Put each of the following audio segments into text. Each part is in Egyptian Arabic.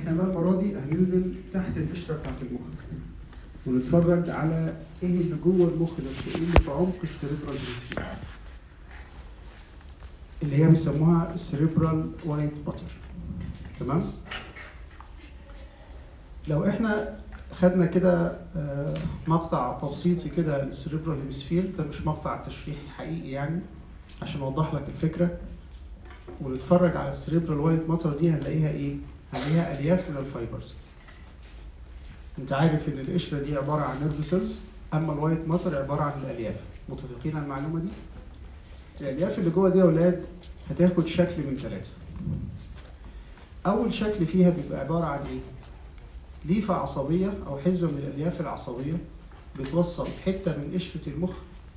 احنا بقى المره دي هننزل تحت القشره بتاعت المخ ونتفرج على ايه اللي جوه المخ ده ايه اللي في عمق السيريبرال هيمسفير اللي هي بيسموها السيريبرال وايت باتر تمام لو احنا خدنا كده آه، مقطع تبسيطي كده للسيريبرال هيمسفير ده مش مقطع تشريحي حقيقي يعني عشان اوضح لك الفكره ونتفرج على السيريبرال وايت ماتر دي هنلاقيها ايه؟ هنلاقيها الياف من الفايبرز. انت عارف ان القشره دي عباره عن نيرف سيلز اما الوايت ماتر عباره عن الالياف. متفقين على المعلومه دي؟ الالياف اللي جوه دي يا اولاد هتاخد شكل من ثلاثه. اول شكل فيها بيبقى عباره عن ايه؟ ليفه عصبيه او حزبه من الالياف العصبيه بتوصل حته من قشره المخ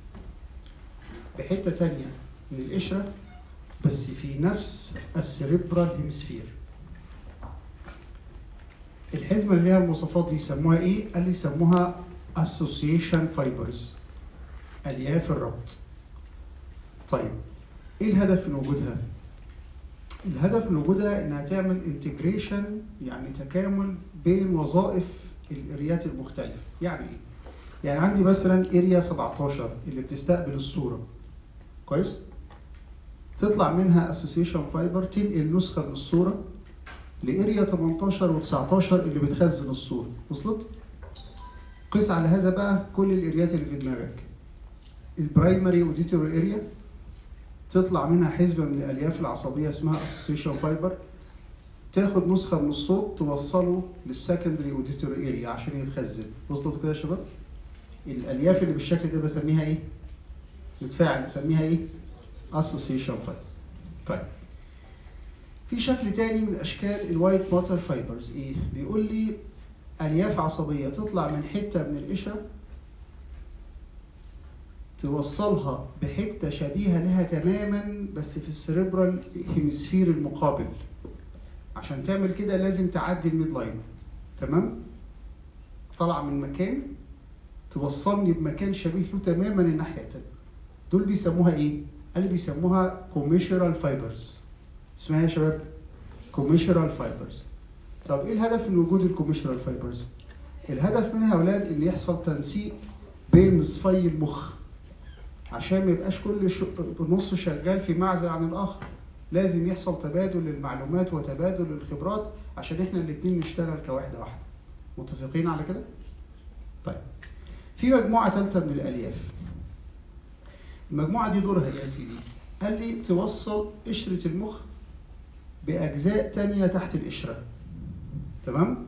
بحته تانية من القشره بس في نفس السريبرال هيمسفير الحزمه اللي ليها المواصفات دي يسموها ايه؟ قال لي يسموها association fibers الياف الربط طيب ايه الهدف من وجودها؟ الهدف من وجودها انها تعمل انتجريشن يعني تكامل بين وظائف الاريات المختلفه يعني ايه؟ يعني عندي مثلا اريا 17 اللي بتستقبل الصوره كويس؟ تطلع منها اسوسيشن فايبر تنقل نسخه من الصوره لاريا 18 و19 اللي بتخزن الصوره وصلت؟ قس على هذا بقى كل الاريات اللي في دماغك البرايمري اوديتوري اريا تطلع منها حزبه من الالياف العصبيه اسمها اسوسيشن فايبر تاخد نسخه من الصوت توصله للسكندري اوديتوري اريا عشان يتخزن وصلت كده يا شباب؟ الالياف اللي بالشكل ده بسميها ايه؟ متفاعل نسميها ايه؟ اسوسيشن فايبر طيب في شكل تاني من اشكال الوايت ماتر فايبرز ايه بيقول لي الياف عصبيه تطلع من حته من القشره توصلها بحته شبيهه لها تماما بس في السريبرال هيمسفير المقابل عشان تعمل كده لازم تعدي الميد لاين تمام طلع من مكان توصلني بمكان شبيه له تماما الناحيه التانيه دول بيسموها ايه قال بيسموها كوميشرال فايبرز اسمها يا شباب كوميشرال فايبرز طب ايه الهدف من وجود الكوميشرال فايبرز الهدف منها يا اولاد ان يحصل تنسيق بين نصفي المخ عشان ما يبقاش كل ش... نص شغال في معزل عن الاخر لازم يحصل تبادل للمعلومات وتبادل للخبرات عشان احنا الاثنين نشتغل كوحده واحده متفقين على كده طيب في مجموعه ثالثه من الالياف المجموعة دي دورها ايه يا سيدي؟ قال لي توصل قشرة المخ بأجزاء تانية تحت القشرة. تمام؟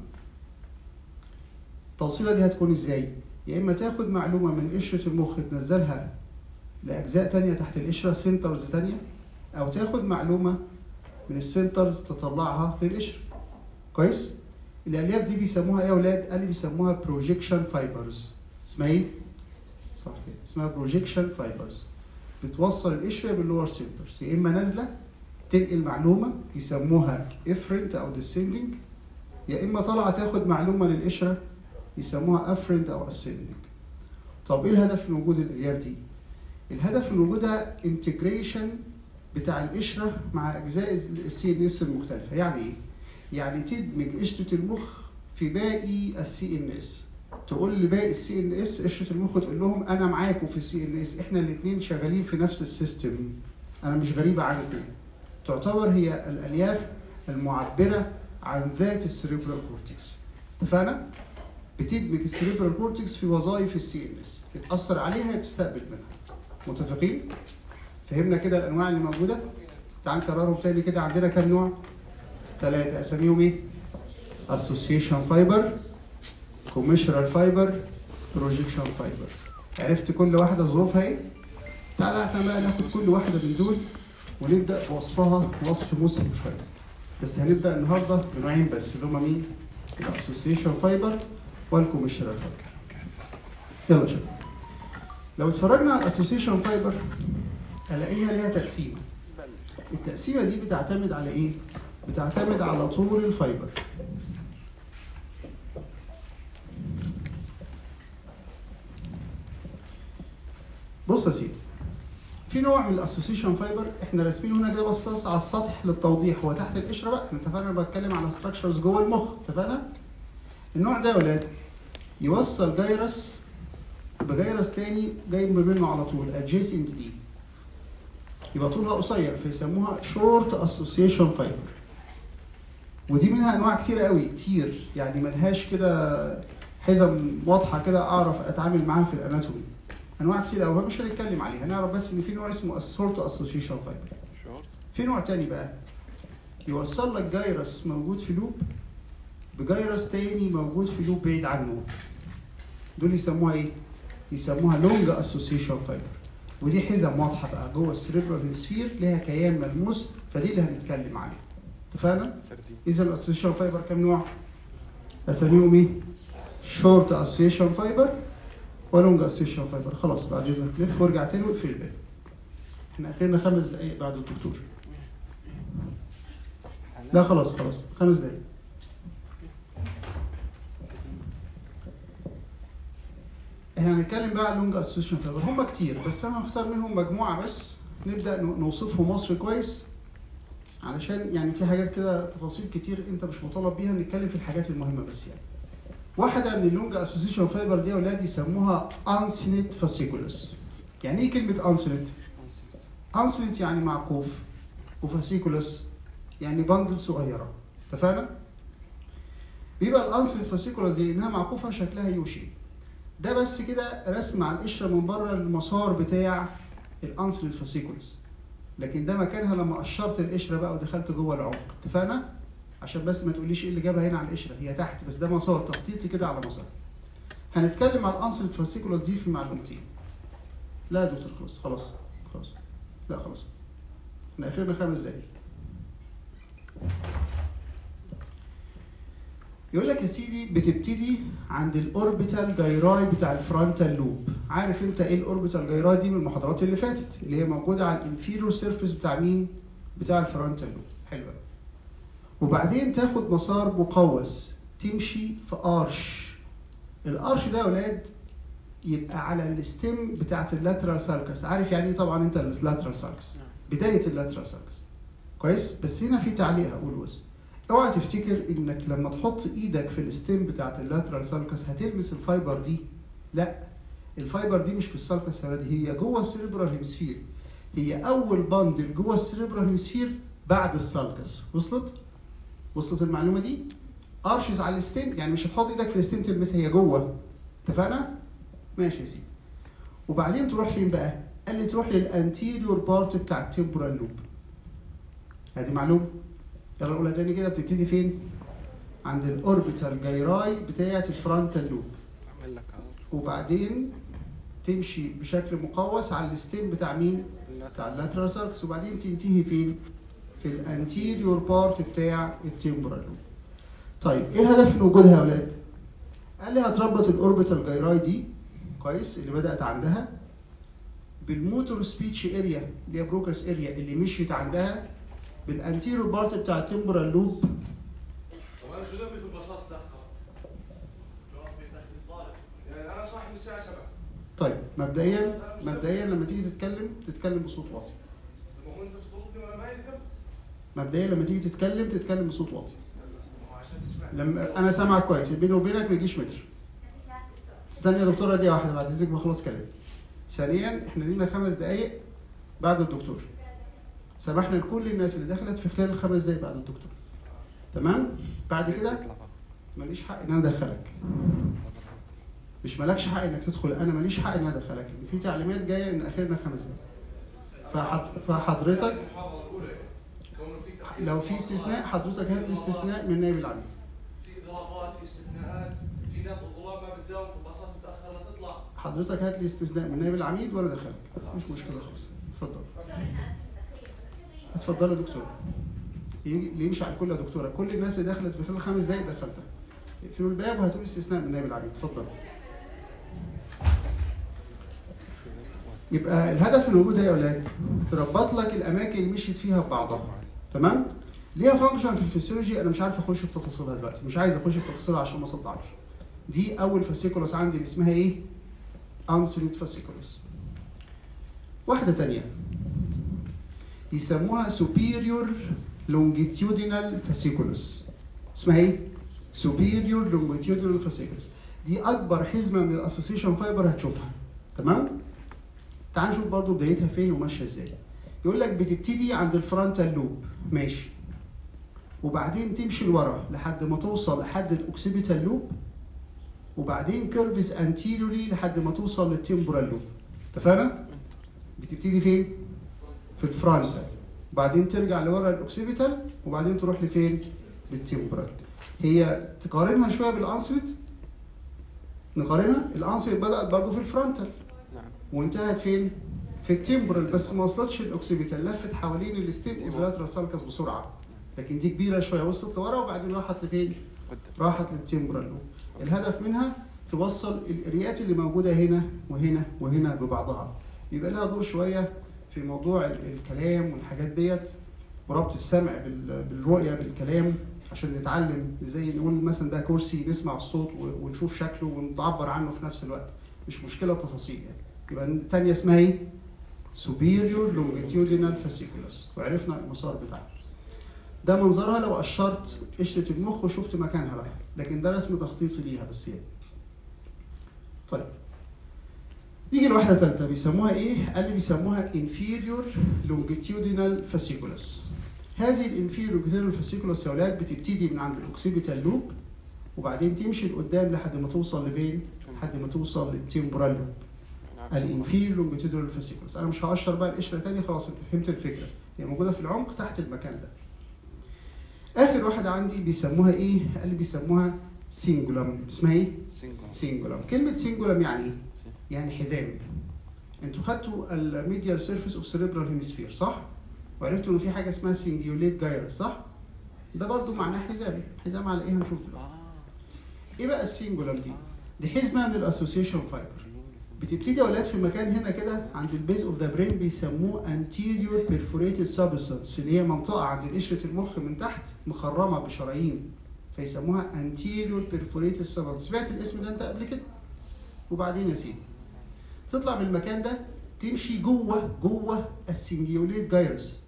التوصيلة دي هتكون ازاي؟ يا إما تاخد معلومة من قشرة المخ تنزلها لأجزاء تانية تحت القشرة سنترز تانية أو تاخد معلومة من السنترز تطلعها للقشرة. كويس؟ الألياف دي بيسموها إيه يا أولاد؟ قال لي بيسموها بروجيكشن فايبرز. اسمها إيه؟ صح كده اسمها بروجيكشن فايبرز بتوصل القشره باللور سنترز يا اما نازله تنقل معلومه يسموها افرنت او ديسندنج يا اما طالعه تاخد معلومه للقشره يسموها افرنت او اسندنج طب ايه الهدف من وجود الالياف دي الهدف من وجودها انتجريشن بتاع القشره مع اجزاء السي ان اس المختلفه يعني ايه يعني تدمج قشره المخ في باقي السي ان اس تقول لباقي السي ان اس قشره المخ تقول لهم انا معاكم في السي ان اس احنا الاثنين شغالين في نفس السيستم انا مش غريبه عنكم تعتبر هي الالياف المعبره عن ذات السريبرال كورتكس اتفقنا بتدمج السريبرال كورتكس في وظائف السي ان اس يتاثر عليها تستقبل منها متفقين فهمنا كده الانواع اللي موجوده تعال نكررهم تاني كده عندنا كام نوع ثلاثه اساميهم ايه اسوسيشن فايبر كوميشرال فايبر بروجيكشن فايبر عرفت كل واحده ظروفها ايه تعالى احنا بقى ناخد كل واحده من دول ونبدا بوصفها وصف مسلم شويه بس هنبدا النهارده بنوعين بس اللي هما مين الاسوسيشن فايبر والكوميشرال فايبر يلا شوف لو اتفرجنا على الاسوسيشن فايبر الاقيها ليها تقسيمه التقسيمه دي بتعتمد على ايه بتعتمد على طول الفايبر بص يا سيدي في نوع من الاسوسيشن فايبر احنا راسمين هنا كده بصاص على السطح للتوضيح هو تحت القشره بقى احنا اتفقنا أنا بتكلم على ستراكشرز جوه المخ اتفقنا النوع ده يا ولاد يوصل جيرس بجيرس تاني جاي منه على طول adjacent دي يبقى طولها قصير فيسموها شورت اسوسيشن فايبر ودي منها انواع كتير قوي كتير يعني ملهاش كده حزم واضحه كده اعرف اتعامل معاها في الاناتومي انواع كتير قوي مش هنتكلم عليها هنعرف بس ان في نوع اسمه شورت اسوسيشن فايبر شورت في نوع تاني بقى يوصل لك جيرس موجود في لوب بجيرس تاني موجود في لوب بعيد عنه دول يسموها ايه؟ يسموها لونج اسوسيشن فايبر ودي حزم واضحه بقى جوه السريبرال هيمسفير ليها كيان ملموس فدي اللي هنتكلم عليها اتفقنا؟ سردين اذا الاسوسيشن فايبر كام نوع؟ اساميهم ايه؟ شورت اسوسيشن فايبر ولونج اسوسيشن فايبر خلاص بعد اذنك لف وارجع تاني واقفل الباب احنا اخرنا خمس دقايق بعد الدكتور لا خلاص خلاص خمس دقايق احنا هنتكلم بقى على اللونج اسوسيشن فايبر هم كتير بس انا هختار منهم مجموعه بس نبدا ن- نوصفهم مصر كويس علشان يعني في حاجات كده تفاصيل كتير انت مش مطالب بيها نتكلم في الحاجات المهمه بس يعني واحده من اللونج اسوسيشن فايبر دي يا اولاد يسموها انسينيت فاسيكولس يعني ايه كلمه انسينيت انسلنت يعني معقوف وفاسيكولس يعني بندل صغيره اتفقنا؟ بيبقى الانسلنت فاسيكولس دي انها معقوفه شكلها يوشي ده بس كده رسم على القشره من بره المسار بتاع الانسلنت فاسيكولس لكن ده مكانها لما قشرت القشره بقى ودخلت جوه العمق اتفقنا؟ عشان بس ما تقوليش ايه اللي جابها هنا على القشره هي تحت بس ده مسار تخطيطي كده على مسار هنتكلم على الانسلنت فاسيكولس دي في معلومتين لا يا دكتور خلاص خلاص خلاص لا خلاص احنا اخرنا خمس دقايق يقول لك يا سيدي بتبتدي عند الاوربيتال جايراي بتاع الفرونتال لوب عارف انت ايه الاوربيتال جايراي دي من المحاضرات اللي فاتت اللي هي موجوده على الانفيريور سيرفيس بتاع مين بتاع الفرونتال لوب حلو أوي. وبعدين تاخد مسار مقوس تمشي في ارش الارش ده يا ولاد يبقى على الستيم بتاعت اللاترال سالكس عارف يعني ايه طبعا انت اللاترال سالكس بدايه اللاترال سالكس كويس بس هنا في تعليق هقوله بس اوعى تفتكر انك لما تحط ايدك في الستيم بتاعت اللاترال سالكس هتلمس الفايبر دي لا الفايبر دي مش في السالكس دي هي جوه السيربرال هيمسفير هي اول باندل جوه السيربرال هيمسفير بعد السالكس وصلت وصلت المعلومه دي ارشز على الستيم يعني مش هتحط ايدك في الستيم تلمسها هي جوه اتفقنا ماشي يا سيدي وبعدين تروح فين بقى قال لي تروح للانتيريور بارت بتاع التمبورال لوب ادي معلومه يلا نقولها تاني كده بتبتدي فين عند الاوربيتال جايراي بتاعه الفرونتال لوب اعمل لك عرض وبعدين تمشي بشكل مقوس على الستيم بتاع مين بتاع اللاترال سيركس وبعدين تنتهي فين في الانتيريور بارت بتاع التمبورال لوب طيب ايه الهدف من وجودها يا اولاد قال لي هتربط الاوربيتال جايراي دي كويس اللي بدات عندها بالموتور سبيتش اريا اللي هي بروكس اريا اللي مشيت عندها بالانتيريور بارت بتاع التمبورال لوب طب انا شو ذنبي في البساط تاخر؟ يعني انا صاحي من الساعه 7 طيب مبدئيا مبدئيا لما تيجي تتكلم تتكلم بصوت واطي طب هو انت بتطلبني وانا باين كم؟ مبدئيا لما تيجي تتكلم تتكلم بصوت واطي ما هو عشان تسمع لما انا سامعك كويس بيني وبينك ما يجيش متر استني يا دكتوره دي واحده بعد اذنك ما اخلص كلام ثانيا احنا لينا خمس دقائق بعد الدكتور سمحنا لكل الناس اللي دخلت في خلال الخمس دقائق بعد الدكتور تمام بعد كده اطلع بره. ماليش حق ان انا ادخلك مش مالكش حق انك تدخل انا ماليش حق ان انا ادخلك لان في تعليمات جايه ان اخرنا خمس دقائق فحض- فحضرتك المحاضره الاولى كونه في تحقيق لو في استثناء حضرتك هات لي استثناء من نائب العميد في اضرابات في استثناءات في ناس الطلاب ما بتداوم في الباصات متاخر لا تطلع حضرتك هات لي استثناء من نائب العميد وانا ادخلك مش مشكله خالص اتفضل اتفضل يا دكتور يجي- اللي يمشي على الكل يا دكتوره كل الناس اللي دخلت في خلال خمس دقائق دخلتها اقفلوا الباب وهاتوا لي استثناء من نائب العميد اتفضل يبقى الهدف من وجودها يا اولاد تربط لك الاماكن اللي مشيت فيها ببعضها تمام ليها فانكشن في الفسيولوجي انا مش عارف اخش في تفاصيلها دلوقتي مش عايز اخش في تفاصيلها عشان ما اصدعش دي اول فاسيكولس عندي اللي اسمها ايه انسلت فاسيكولس واحده تانية يسموها superior longitudinal fasciculus اسمها ايه؟ superior longitudinal fasciculus دي اكبر حزمه من الاسوسيشن فايبر هتشوفها تمام؟ تعال نشوف برضو بدايتها فين وماشيه ازاي يقول لك بتبتدي عند الفرونتال لوب ماشي وبعدين تمشي لورا لحد ما توصل لحد الاوكسيبيتال لوب وبعدين كيرفز انتيريوري لحد ما توصل للتمبورال لوب اتفقنا؟ بتبتدي فين؟ في الفرونتال بعدين ترجع لورا الاوكسيبيتال وبعدين تروح لفين؟ للتمبورال هي تقارنها شويه بالانسبت نقارنها الانسبت بدات برضه في الفرونتال نعم وانتهت فين؟ في التمبرال بس ما وصلتش الاوكسيبيتال لفت حوالين الستيم اوزلاترال سالكس بسرعه لكن دي كبيره شويه وصلت لورا وبعدين راحت لفين؟ قدام راحت للتمبرال لوب الهدف منها توصل الاريات اللي موجوده هنا وهنا وهنا ببعضها يبقى لها دور شويه في موضوع ال- الكلام والحاجات ديت وربط السمع بال- بالرؤيه بالكلام عشان نتعلم ازاي نقول مثلا ده كرسي نسمع الصوت و- ونشوف شكله ونتعبر عنه في نفس الوقت مش مشكله تفاصيل يعني يبقى الثانيه اسمها ايه؟ superior longitudinal fasciculus وعرفنا المسار بتاعها ده منظرها لو قشرت قشرة المخ وشفت مكانها بقى لكن ده رسم تخطيطي ليها بس يعني طيب نيجي لواحدة تالتة بيسموها ايه؟ قال لي بيسموها inferior longitudinal fasciculus هذه الانفيريور longitudinal fasciculus يا ولاد بتبتدي من عند الاوكسيبيتال لوب وبعدين تمشي لقدام لحد ما توصل لفين؟ لحد ما توصل للتمبرال لوب الانفيريور لونجيتودينال فاسيكولس انا مش هقشر بقى القشره تاني خلاص انت فهمت الفكره هي موجوده في العمق تحت المكان ده اخر واحده عندي بيسموها ايه قال لي بيسموها سينجولم اسمها ايه سينجل سينجولم كلمه سينجولم يعني ايه يعني حزام انتوا خدتوا الميديال سيرفيس اوف سيريبرال هيمسفير صح وعرفتوا ان في حاجه اسمها سنجيوليت جايرس صح ده برضو معناه حزام حزام على ايه هنشوف دلوقتي اه ايه بقى السينجولم دي دي حزمه من الاسوسيشن فايبر بتبتدي يا ولاد في مكان هنا كده عند البيز اوف ذا برين بيسموه anterior perforated substance اللي هي منطقه عند قشره المخ من تحت مخرمه بشرايين فيسموها anterior perforated substance سمعت الاسم ده انت قبل كده وبعدين يا سيدي تطلع من المكان ده تمشي جوه جوه السنجيوليت جايرس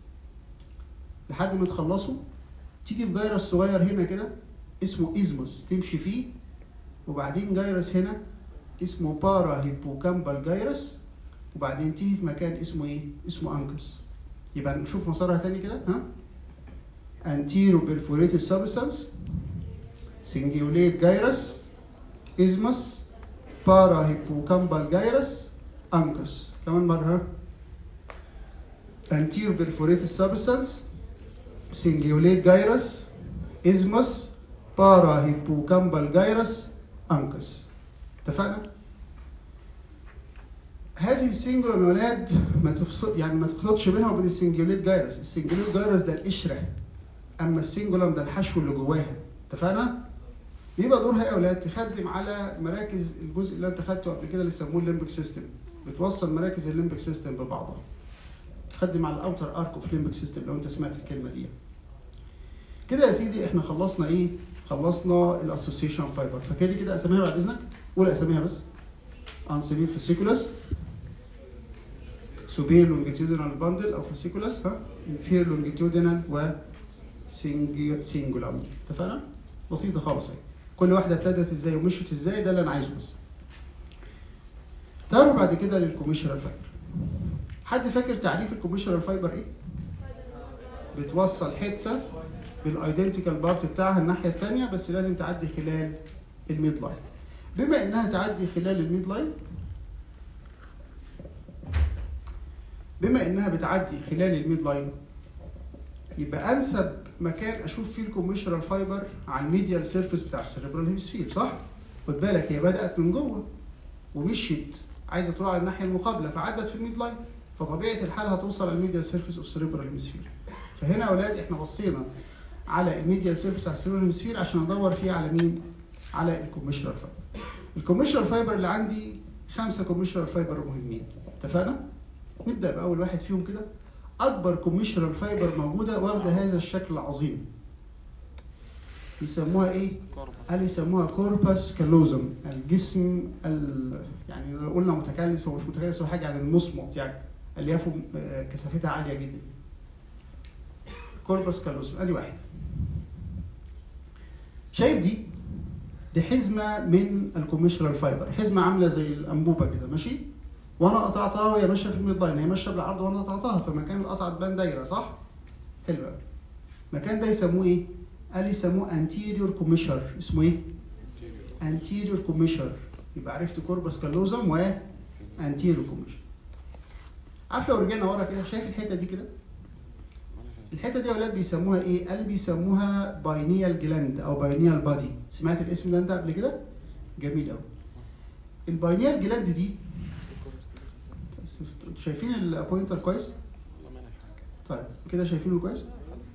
لحد ما تخلصوا تيجي في جايرس صغير هنا كده اسمه ايزموس تمشي فيه وبعدين جايرس هنا اسمه بارا هيبوكامبال جايرس وبعدين تيجي في مكان اسمه ايه؟ اسمه انكس يبقى نشوف مسارها تاني كده ها؟ anterior perforated substance cingulate gyrus isthmus parahippocambal gyrus uncus كمان مرة ها؟ anterior perforated substance cingulate gyrus isthmus parahippocambal gyrus uncus اتفقنا؟ هذه السنجولار يا ولاد ما تفصل يعني ما تخلطش بينها وبين السنجوليت جايرس، السنجوليت جايرس ده القشره اما السنجولم ده الحشو اللي جواها، اتفقنا؟ بيبقى دورها ايه يا ولاد؟ تخدم على مراكز الجزء اللي انت خدته قبل كده اللي يسموه الليمبك سيستم، بتوصل مراكز الليمبك سيستم ببعضها. تخدم على الاوتر ارك اوف ليمبك سيستم لو انت سمعت الكلمه دي. كده يا سيدي احنا خلصنا ايه؟ خلصنا الاسوسيشن فايبر، فاكر كده اساميها بعد اذنك؟ قول اساميها بس. انسيلين فاسيكولاس superior longitudinal bundle او fasciculus ها inferior longitudinal و سينجولام اتفقنا؟ بسيطه خالص اهي كل واحده ابتدت ازاي ومشيت ازاي ده اللي انا عايزه بس تعالوا بعد كده للكوميشنال فايبر حد فاكر تعريف الكوميشنال فايبر ايه؟ بتوصل حته بالايدنتيكال بارت بتاعها الناحيه الثانيه بس لازم تعدي خلال الميد لاين بما انها تعدي خلال الميد لاين بما انها بتعدي خلال الميد لاين يبقى انسب مكان اشوف فيه الكوميشنال فايبر على الميديال سيرفيس بتاع السيريبرال هيمسفير صح؟ خد بالك هي بدات من جوه ومشيت عايزه تروح على الناحيه المقابله فعدت في الميد لاين فطبيعه الحال هتوصل على الميديال سيرفيس اوف سيريبرال هيمسفير فهنا يا اولاد احنا بصينا على الميديال سيرفيس بتاع السيريبرال هيمسفير عشان ندور فيه على مين؟ على الكوميشنال فايبر الكوميشنال فايبر اللي عندي خمسه كوميشنال فايبر مهمين اتفقنا؟ نبدا باول واحد فيهم كده اكبر كوميشنال فايبر موجوده واخده هذا الشكل العظيم يسموها ايه قال يسموها كوربس كالوزم الجسم ال... يعني لو قلنا متكلس هو مش متكلس هو حاجه عن المصمت يعني اليافه آه، كثافتها عاليه جدا كوربس كالوزم ادي واحد شايف دي دي حزمه من الكوميشنال فايبر حزمه عامله زي الانبوبه كده ماشي وانا قطعتها وهي ماشيه في الميد لاين هي ماشيه بالعرض وانا قطعتها فمكان القطعه تبان دايره صح حلو قوي المكان ده يسموه ايه قال يسموه انتيريور كوميشر اسمه ايه انتيريور كوميشر يبقى عرفت كوربس كالوزم و انتيريور كوميشر عارف لو رجعنا ورا كده شايف الحته دي كده الحته دي يا اولاد بيسموها ايه؟ قال بيسموها باينيال جلاند او باينيال بادي سمعت الاسم ده انت قبل كده؟ جميل قوي الباينيال جلاند دي انتوا شايفين البوينتر كويس؟ والله ما انا حاجه طيب كده شايفينه كويس؟ خلاص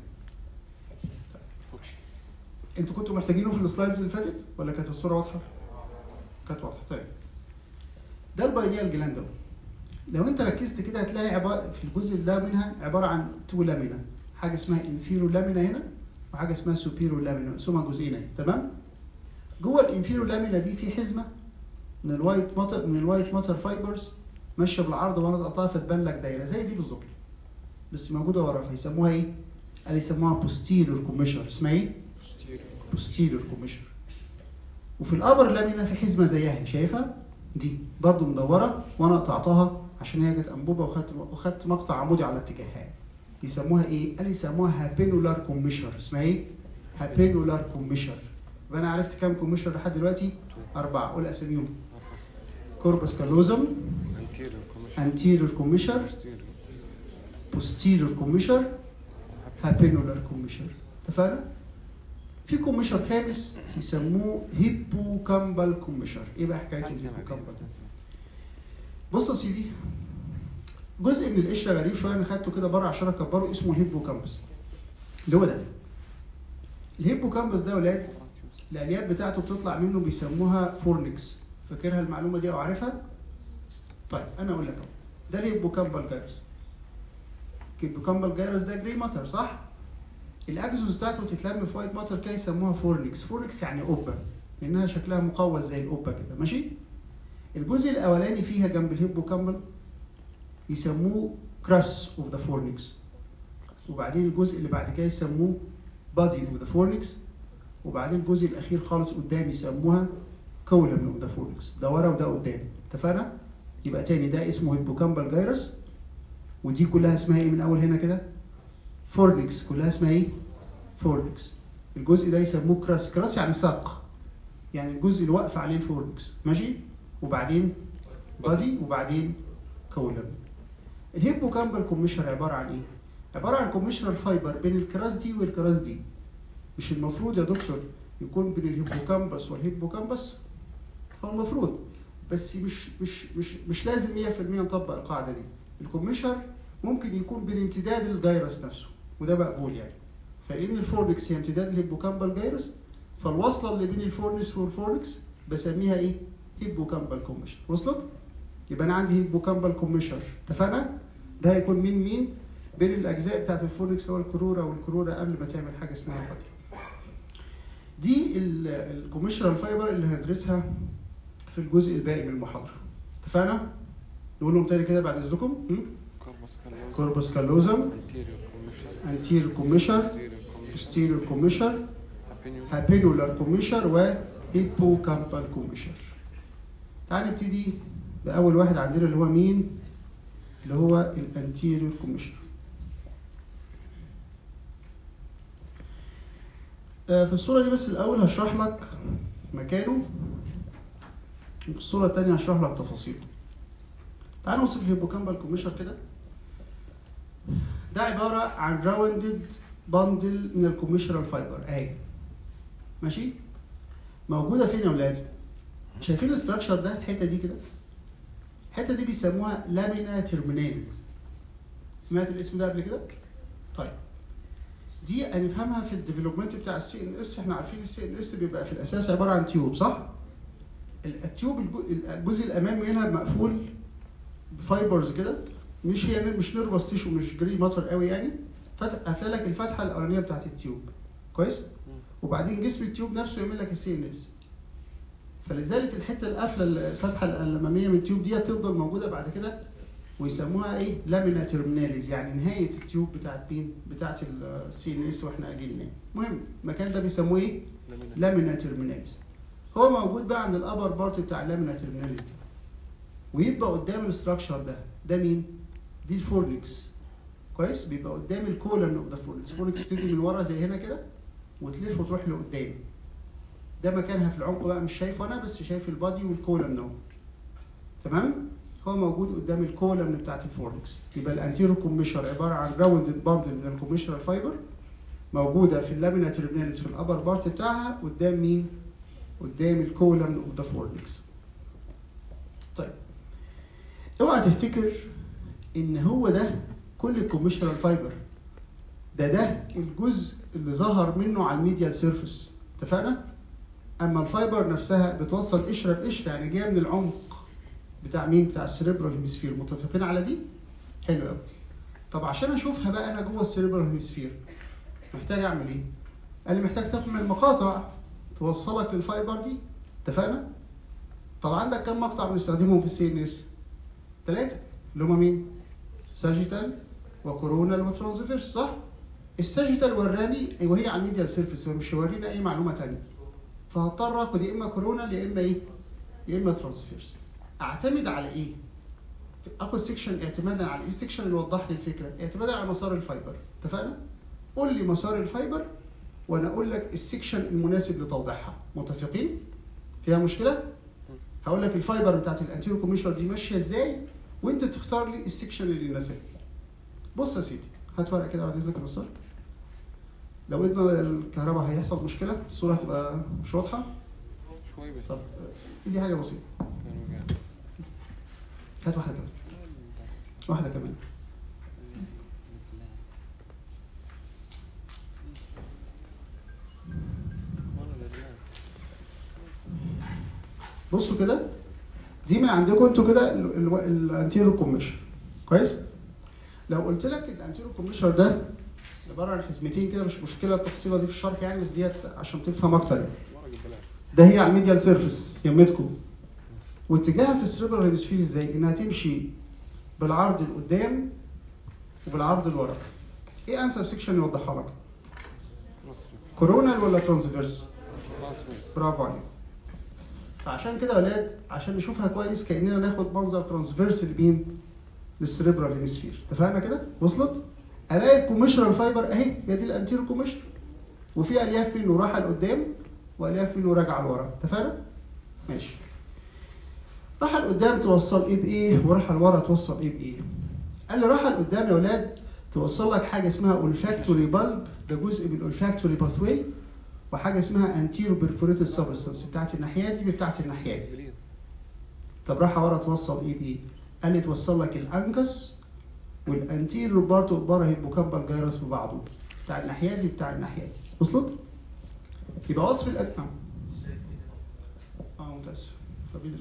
انتوا كنتوا محتاجينه في السلايدز اللي فاتت ولا كانت الصوره واضحه؟ كانت واضحه طيب ده الباينيال جلاند اهو لو انت ركزت كده هتلاقي عبارة في الجزء ده منها عباره عن تو لامينا حاجه اسمها انفيرو لامينا هنا وحاجه اسمها سوبيرو لامينا مقسومه جزئين اهي تمام جوه الانفيرو لامينا دي في حزمه من الوايت ماتر من الوايت ماتر فايبرز ماشيه بالعرض وانا تقطعها فتبان لك دايره زي دي بالظبط بس موجوده ورا فيسموها ايه؟ قال يسموها بوستيريور كوميشر اسمها ايه؟ بوستيريور كوميشر وفي الابر لامينا في حزمه زيها شايفها دي برضو مدوره وانا قطعتها عشان هي كانت انبوبه وخدت وخدت مقطع عمودي على اتجاهها يسموها ايه؟ قال يسموها هابينولار كوميشر اسمها ايه؟ هابينولار كوميشر يبقى انا عرفت كام كوميشر لحد دلوقتي؟ اربعه قول اساميهم كوربس كالوزم انتيريور كوميشن انتيريور كوميشر posterior كوميشر هابينولار كوميشر اتفقنا؟ في كوميشر خامس يسموه هيبو كامبال كوميشر ايه بقى حكايه الهيبو كامبال بص يا سيدي جزء من القشره غريب شويه انا خدته كده بره عشان اكبره اسمه الهيبو كامبس اللي هو ده الهيبو كامبس ده يا ولاد الاليات بتاعته بتطلع منه بيسموها فورنكس فاكرها المعلومه دي او عارفها؟ طيب انا اقول لك اهو ده الهيبوكامبال جايرس الهيبوكامبال جايرس ده جري ماتر صح؟ الاجزوز بتاعته تتلم في وايت ماتر كده يسموها فورنكس فورنكس يعني قبه لانها شكلها مقوس زي القبه كده ماشي؟ الجزء الاولاني فيها جنب الهيبوكامبال يسموه كراس اوف ذا فورنكس وبعدين الجزء اللي بعد كده يسموه بادي اوف ذا فورنكس وبعدين الجزء الاخير خالص قدام يسموها كولم اوف ذا فورنكس ده ورا وده قدام اتفقنا؟ يبقى تاني ده اسمه هيبوكامبال جايرس ودي كلها اسمها ايه من اول هنا كده؟ فورنكس كلها اسمها ايه؟ فورنكس الجزء ده يسموه كراس كراس يعني ساق يعني الجزء اللي واقف عليه الفورنكس ماشي؟ وبعدين بادي وبعدين كولم الهيبوكامبال كوميشر عباره عن ايه؟ عباره عن كوميشنال فايبر بين الكراس دي والكراس دي مش المفروض يا دكتور يكون بين الهيبوكامبس والهيبوكامبس هو المفروض بس مش مش مش مش لازم 100% نطبق القاعده دي الكوميشر ممكن يكون بين امتداد الجيرس نفسه وده مقبول يعني فلان الفورنكس هي امتداد الهيبوكامبال جيرس فالوصله اللي بين الفورنكس والفورنكس بسميها ايه؟ هيبوكامبال كوميشر وصلت؟ يبقى انا عندي هيبوكامبال كوميشر اتفقنا؟ ده هيكون مين مين؟ بين الاجزاء بتاعت الفورنكس اللي هو الكروره والكروره قبل ما تعمل حاجه اسمها البادي. دي الكوميشنال فايبر اللي هندرسها في الجزء الباقي من المحاضره. اتفقنا؟ نقولهم تاني كده بعد اذنكم م? كوربس كالوزم كوربس كالوزم انتيريور كوميشن انتير كوميشر posterior posterior commission كوميشر opinion هابينولار كوميشر وهيبوكامبال كوميشر تعال نبتدي بأول واحد عندنا اللي هو مين؟ اللي هو الانتيريور كوميشر في الصورة دي بس الأول هشرح لك مكانه وفي الصورة التانية هشرح لك تفاصيله تعال نوصف الهيبوكامبال كوميشر كده ده عبارة عن راوندد باندل من الكوميشنال فايبر اهي ماشي موجودة فين يا ولاد؟ شايفين الاستراكشر ده الحتة دي كده؟ الحتة دي بيسموها لامينا تيرمينالز سمعت الاسم ده قبل كده؟ طيب دي هنفهمها في الديفلوبمنت بتاع السي ان اس احنا عارفين السي ان اس بيبقى في الاساس عباره عن تيوب صح؟ ال- التيوب الجو- الجزء الامامي منها مقفول بفايبرز كده مش هي مش نيرفس تيشو مش جري ماتر قوي يعني فتح قافله لك الفتحه الاولانيه بتاعت التيوب كويس؟ وبعدين جسم التيوب نفسه يعمل لك السي ان اس فلذلك الحته القافله الفتحه الاماميه من التيوب دي تفضل موجوده بعد كده ويسموها ايه لامينا ترميناليز يعني نهايه التيوب بتاعت مين بتاعت السي ان اس واحنا قايلين نام المهم المكان ده بيسموه ايه لامينا لامينا ترميناليز هو موجود بقى عند الابر بارت بتاع اللامينا ترميناليز دي ويبقى قدام الاستراكشر ده ده مين دي الفورنكس كويس بيبقى قدام الكولن اوف ذا فورنكس الفورنكس بتيجي من ورا زي هنا كده وتلف وتروح لقدام ده مكانها في العمق بقى مش شايفه انا بس شايف البادي والكولن اهو تمام هو موجود قدام الكولن بتاعت الفورنكس يبقى الانتيرو كوميشر عباره عن راوندد باندل من الكوميشرال فايبر موجوده في اللامينا ترميناليز في الابر بارت بتاعها قدام مين قدام الكولن اوف ذا فورنكس طيب اوعى تفتكر ان هو ده كل الكوميشنال فايبر ده ده الجزء اللي ظهر منه على الميديال سيرفيس اتفقنا اما الفايبر نفسها بتوصل قشره بقشره يعني جايه من العمق بتاع مين بتاع السريبرال هيمسفير متفقين على دي حلو قوي طب عشان اشوفها بقى انا جوه السريبرال هيمسفير محتاج اعمل ايه قال لي محتاج تعمل مقاطع توصلك للفايبر دي اتفقنا طب عندك كم مقطع بنستخدمهم في السي ان اس ثلاثه اللي هما مين ساجيتال وكورونال وترانسفيرس صح الساجيتال وراني وهي على الميديال سيرفيس مش هيورينا اي معلومه ثانيه فهضطر اخد يا اما كورونال يا اما ايه يا اما ترانسفيرس اعتمد على ايه اخد سيكشن اعتمادا على ايه السيكشن اللي وضح لي الفكره اعتمادا على مسار الفايبر اتفقنا قول لي مسار الفايبر وانا اقول لك السيكشن المناسب لتوضيحها متفقين فيها مشكله هقول لك الفايبر بتاعت الانتيرو كوميشر دي ماشيه ازاي وانت تختار لي السيكشن اللي يناسبك بص يا سيدي هات ورقه كده بعد اذنك يا نصار لو ادنا الكهرباء هيحصل مشكله الصوره هتبقى مش واضحه شوي بس طب دي حاجه بسيطه كانوا جاي. هات واحده كمان واحده كمان وانا دريان. بصوا كده دي من عندكم انتوا كده ال- ال- الانتيرو كوميشر كويس لو قلت لك الانتيرو كوميشر ده عباره عن حزمتين كده مش مشكله التفصيله دي في الشرح يعني بس ديت عشان تفهم اكتر يعني ورق البلاش ده هي على الميديال سيرفيس يمتكم واتجاهها في السريبرال هيمسفير ازاي؟ انها تمشي بالعرض لقدام وبالعرض لورا. ايه انسب سيكشن يوضحها لك؟ مصري كورونال ولا ترانسفيرس؟ مصري برافو عليك. فعشان كده يا ولاد عشان نشوفها كويس كاننا ناخد منظر ترانسفيرس لمين؟ للسريبرال هيمسفير. اتفقنا كده؟ وصلت؟ الاقي الكوميشنال فايبر اهي هي دي الانتيرو كوميشنال وفي الياف منه راحه لقدام والياف منه راجعه لورا اتفقنا؟ ماشي. راحه لقدام توصل ايه بايه وراحه لورا توصل ايه بايه؟ قال لي راحه لقدام يا ولاد توصل لك حاجه اسمها اولفاكتوري بالب ده جزء من الاولفاكتوري باثوي وحاجه اسمها انتيرو بيرفوريتد سبستانس بتاعت الناحيات دي بتاعت الناحيات دي بليد طب راح ورا توصل ايه بايه؟ قال لي توصل لك الانكس والانتيرو بارت اوف هيبوكامبال جايرس ببعضه بتاع الناحيات دي بتاع الناحيات دي وصلت؟ يبقى وصف الادنى اه متاسف طب إيه ده؟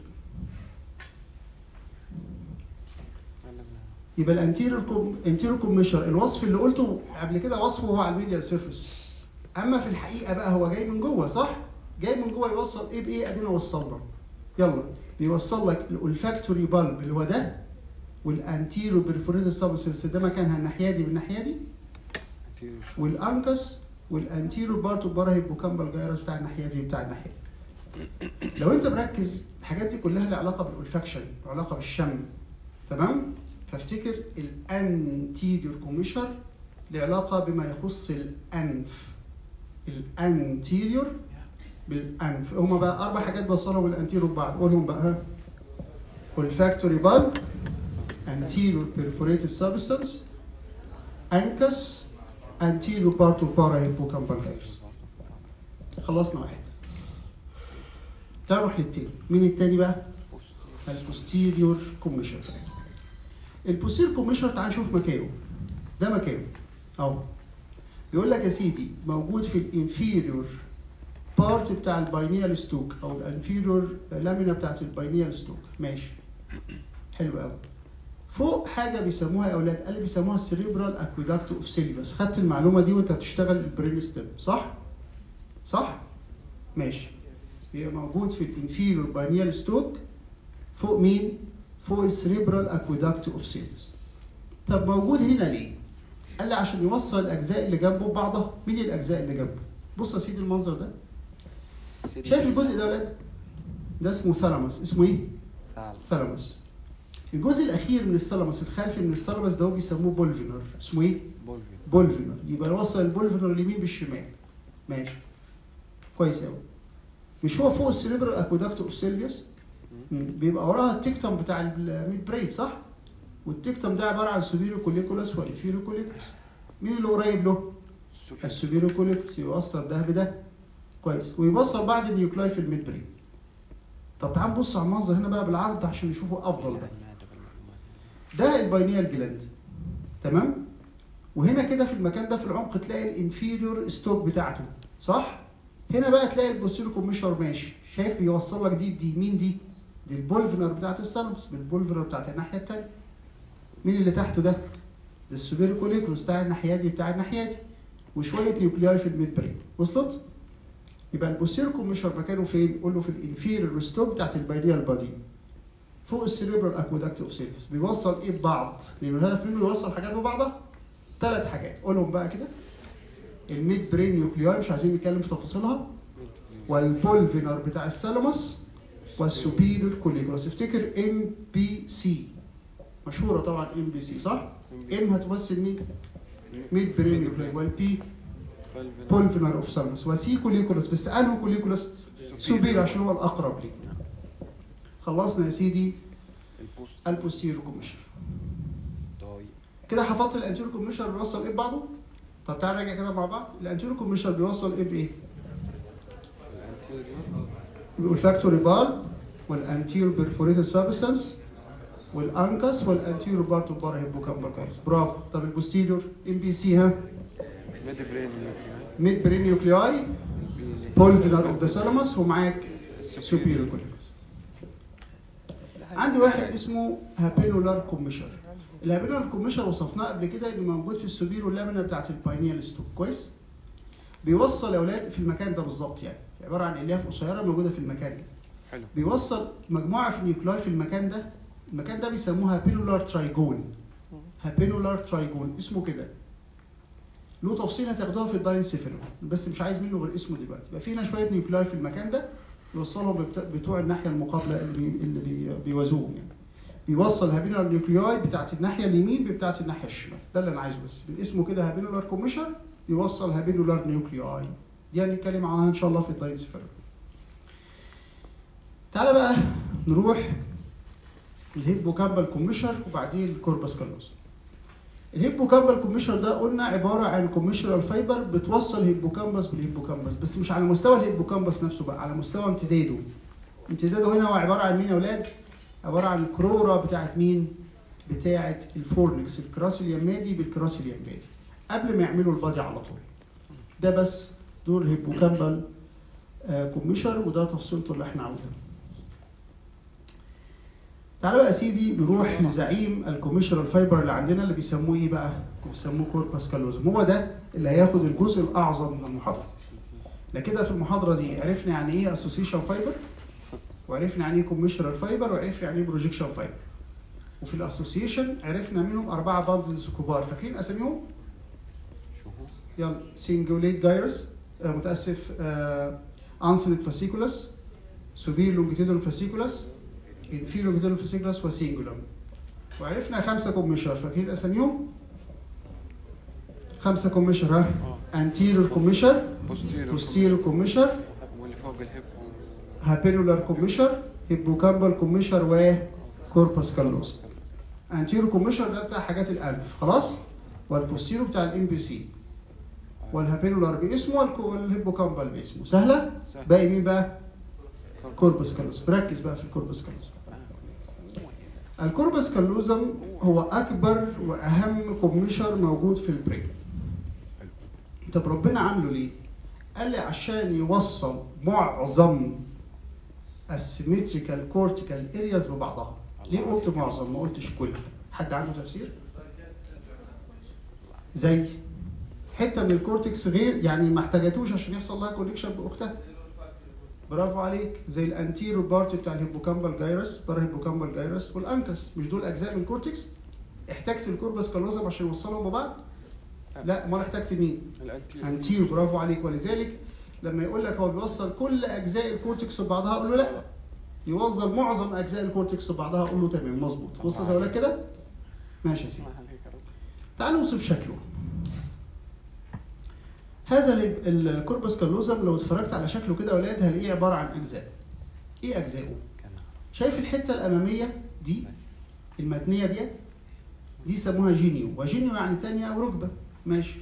علمنا يبقى الانتيريور كوم انتيريور كوميشر الوصف اللي قلته قبل كده وصفه هو على الميديال سيرفيس اما في الحقيقه بقى هو جاي من جوه صح جاي من جوه يوصل ايه بايه ادينا وصلنا يلا بيوصل لك الفاكتوري بالب اللي هو ده والانتيرو بريفوريتد سبستنس ده مكانها الناحيه دي والناحيه دي انتيريور والانكس والانتيرو بارتو بارا هيبوكامبال جايرس بتاع الناحيه دي بتاع الناحيه دي لو انت مركز الحاجات دي كلها لها علاقه بالولفاكشن علاقه بالشم تمام فافتكر الانتيريور كوميشر له علاقه بما يخص الانف الانتيريور بالانف هما بقى اربع حاجات بوصلهم الانتيريور ببعض قولهم بقى ها olfactory bulb anterior perforated substance anchus anterior part of parahippocampal gyrus خلصنا واحد تعال نروح للتاني مين التاني بقى؟ البوستيريور كوميشر البوستيريور كوميشر تعال نشوف مكانه ده مكانه اهو بيقول لك يا سيدي موجود في الانفيريور بارت بتاع الباينيال ستوك او الانفيريور لامينا بتاعت الباينيال ستوك ماشي حلو قوي فوق حاجه بيسموها يا اولاد قال بيسموها السريبرال اكويدكت اوف سيلفس خدت المعلومه دي وانت بتشتغل البرين ستيم صح صح ماشي بيبقى موجود في الانفيريور باينيال ستوك فوق مين فوق السريبرال اكويدكت اوف سيلفس طب موجود هنا ليه؟ قال لي عشان يوصل الاجزاء اللي جنبه ببعضها مين الاجزاء اللي جنبه؟ بص يا سيدي المنظر ده شايف الجزء ده يا ولاد؟ ده اسمه ثالاموس اسمه ايه؟ تعال ثالاموس الجزء الاخير من الثالاموس الخلفي من الثالاموس ده هو بيسموه بولفينر اسمه ايه؟ بولفي بولفينر يبقى نوصل البولفينر اليمين بالشمال ماشي كويس قوي مش هو فوق السريبرال اكودكت اوف سيلفيوس بيبقى وراها التكتم بتاع الميد بريد صح والتكتم ده عباره عن سوبيرو كوليكولاس والانفيرو كوليكولاس مين اللي قريب له السوبيرو كوليكولاس يوصل ده بده كويس ويوصل بعد النيوكلاي في الميد بريد طب تعال نبص على المنظر هنا بقى بالعرض عشان نشوفه افضل بقى ده الباينيال جلاند تمام وهنا كده في المكان ده في العمق تلاقي الانفيريور ستوك بتاعته صح هنا بقى تلاقي البوستيريور كوميشر ماشي شايف يوصل لك دي دي مين دي دي البولفنر بتاعت السلمس بالبولفنر بتاعت الناحيه الثانيه مين اللي تحته ده ده السوبيريور كوليكروس بتاع الناحيه دي بتاع الناحيه دي وشويه نيوكلياي في الميد برين وصلت يبقى البوستيريور كوميشر مكانه فين قول له في الانفيريور ستوك بتاعت الباينيال بادي فوق السيريبرال اكودكت اوف سيلفس بيوصل ايه ببعض لان الهدف منه يوصل حاجات ببعضها ثلاث حاجات قولهم بقى كده الميد برين نيوكلياي مش عايزين نتكلم في تفاصيلها والبولفينر بتاع الثالاموس والسوبيريور كوليكولاس افتكر ام بي سي مشهوره طبعا ام بي سي صح؟ ام هتمثل مين؟ ميد برين نيوكلياي والبي بولفينر اوف ثالاموس وسي كوليكولاس بس انه كوليكولاس سوبير عشان هو الاقرب ليه خلصنا يا سيدي البوست البوستيريور كوميشر طيب كده حفظت الانتيريور كوميشر بيوصل ايه ببعضه؟ طب تعال نراجع كده مع بعض الانتيريور كوميشر بيوصل ايه بايه؟ الانتيريور الفاكتوري بار والانتيريور بيرفوريتد سبستانس والانكس والانتيريور بارت اوف بار هيبوكامبال كويس برافو طب البوستيريور ام بي سي ها ميد برين نيوكلياي ميد برين نيوكلياي بولفينر اوف ذا ثالاموس ومعاك سوبيريور كوليكوس عندي واحد اسمه هابينولار كوميشر الهابينولار كوميشر وصفناه قبل كده اللي موجود في السوبيرو لامينا بتاعت الباينيال ستوك كويس بيوصل يا اولاد في المكان ده بالظبط يعني عباره عن الياف قصيره موجوده في المكان ده حلو بيوصل مجموعه في النيوكلاي في المكان ده المكان ده بيسموه هابينولار ترايجون هابينولار ترايجون اسمه كده له تفصيل هتاخدوها في الداينسيفيلوم بس مش عايز منه غير اسمه دلوقتي يبقى في هنا شويه نيوكلاي في المكان ده يوصلهم بت- بتوع الناحيه المقابله اللي بي- اللي بي- بيوازوهم يعني بيوصل هابينولار نيوكلياي بتاعت الناحيه اليمين بتاعت الناحيه الشمال ده اللي انا عايزه بس من اسمه كده هابينولار كوميشر يوصل هابينولار نيوكلياي دي هنتكلم عنها ان شاء الله في الداينسيفيلوم تعالى بقى نروح الهيبوكامبال كوميشر وبعدين الكوربس كالوس الهيبوكامبال كوميشر ده قلنا عباره عن كوميشرال فايبر بتوصل هيبوكامبس بالهيبوكامبس بس مش على مستوى الهيبوكامبس نفسه بقى على مستوى امتداده امتداده هنا هو عباره عن مين يا اولاد عباره عن الكروره بتاعت مين بتاعت الفورنكس الكراس اليمادي بالكراس اليمادي قبل ما يعملوا البادي على طول ده بس دور الهيبوكامبال آه، كوميشر وده تفصيلته اللي احنا عاوزينها تعالوا بقى يا سيدي نروح لزعيم الكوميشرال فايبر اللي عندنا اللي بيسموه ايه بقى؟ بيسموه كوربس كالوزم هو ده اللي هياخد الجزء الاعظم من المحاضره. ده كده في المحاضره دي عرفنا يعني ايه اسوسيشن فايبر وعرفنا يعني ايه كوميشرال فايبر وعرفنا يعني ايه بروجيكشن فايبر. وفي الاسوسيشن عرفنا منهم اربعه باندلز كبار فاكرين اساميهم؟ شو هو؟ يلا سينجوليت جايرس آه متاسف انسنت فاسيكولاس سوبير لونجيتيدال فاسيكولاس انفير لونجيتيدال فاسيكولاس وسينجولم وعرفنا خمسه كوميشر فاكرين اساميهم؟ خمسه كوميشر ها اه انتيريور كوميشر بوستيريور بوستيريور كوميشر واللي فوق الهيب هابيلولار كوميشر هيبوكامبال كوميشر وكوربس كالوس انتيريور كوميشر ده بتاع حاجات الانف خلاص والبوستيريور بتاع الام بي سي والهابيلولار باسمه والكو- والهيبوكامبال باسمه سهله سهل. باقي مين بقى كوربس كالوس ركز بقى في الكوربس كالوس الكوربس كالوزم هو اكبر واهم كوميشر موجود في البرين طب ربنا عامله ليه قال لي عشان يوصل معظم السيمتريكال كورتيكال ارياز ببعضها ليه قلت معظم ما قلتش كل حد عنده تفسير زي حته من الكورتكس غير يعني ما احتاجتوش عشان يحصل لها كونكشن باختها برافو عليك زي الانتيرو بارتي بتاع الهيبوكامبال جايرس بارا هيبوكامبال جايرس والانكس مش دول اجزاء من الكورتكس احتجت الكوربس كالوزم عشان يوصلهم ببعض لا امال احتجت مين الانتيرو انتيرو برافو عليك ولذلك لما يقول لك هو بيوصل كل اجزاء الكورتكس ببعضها اقول له لا يوصل معظم اجزاء الكورتكس ببعضها اقول له تمام مظبوط وصلت يا ولاد كده ماشي يا سيدي اسمها هيك يا رب. تعالوا نوصف شكله هذا ال- الكوربس كالوزم لو اتفرجت على شكله كده يا ولاد هلاقيه عباره عن اجزاء ايه اجزائه كان شايف الحته الاماميه دي بس المتنيه ديت دي يسموها جينيو وجينيو يعني تانية او ركبه ماشي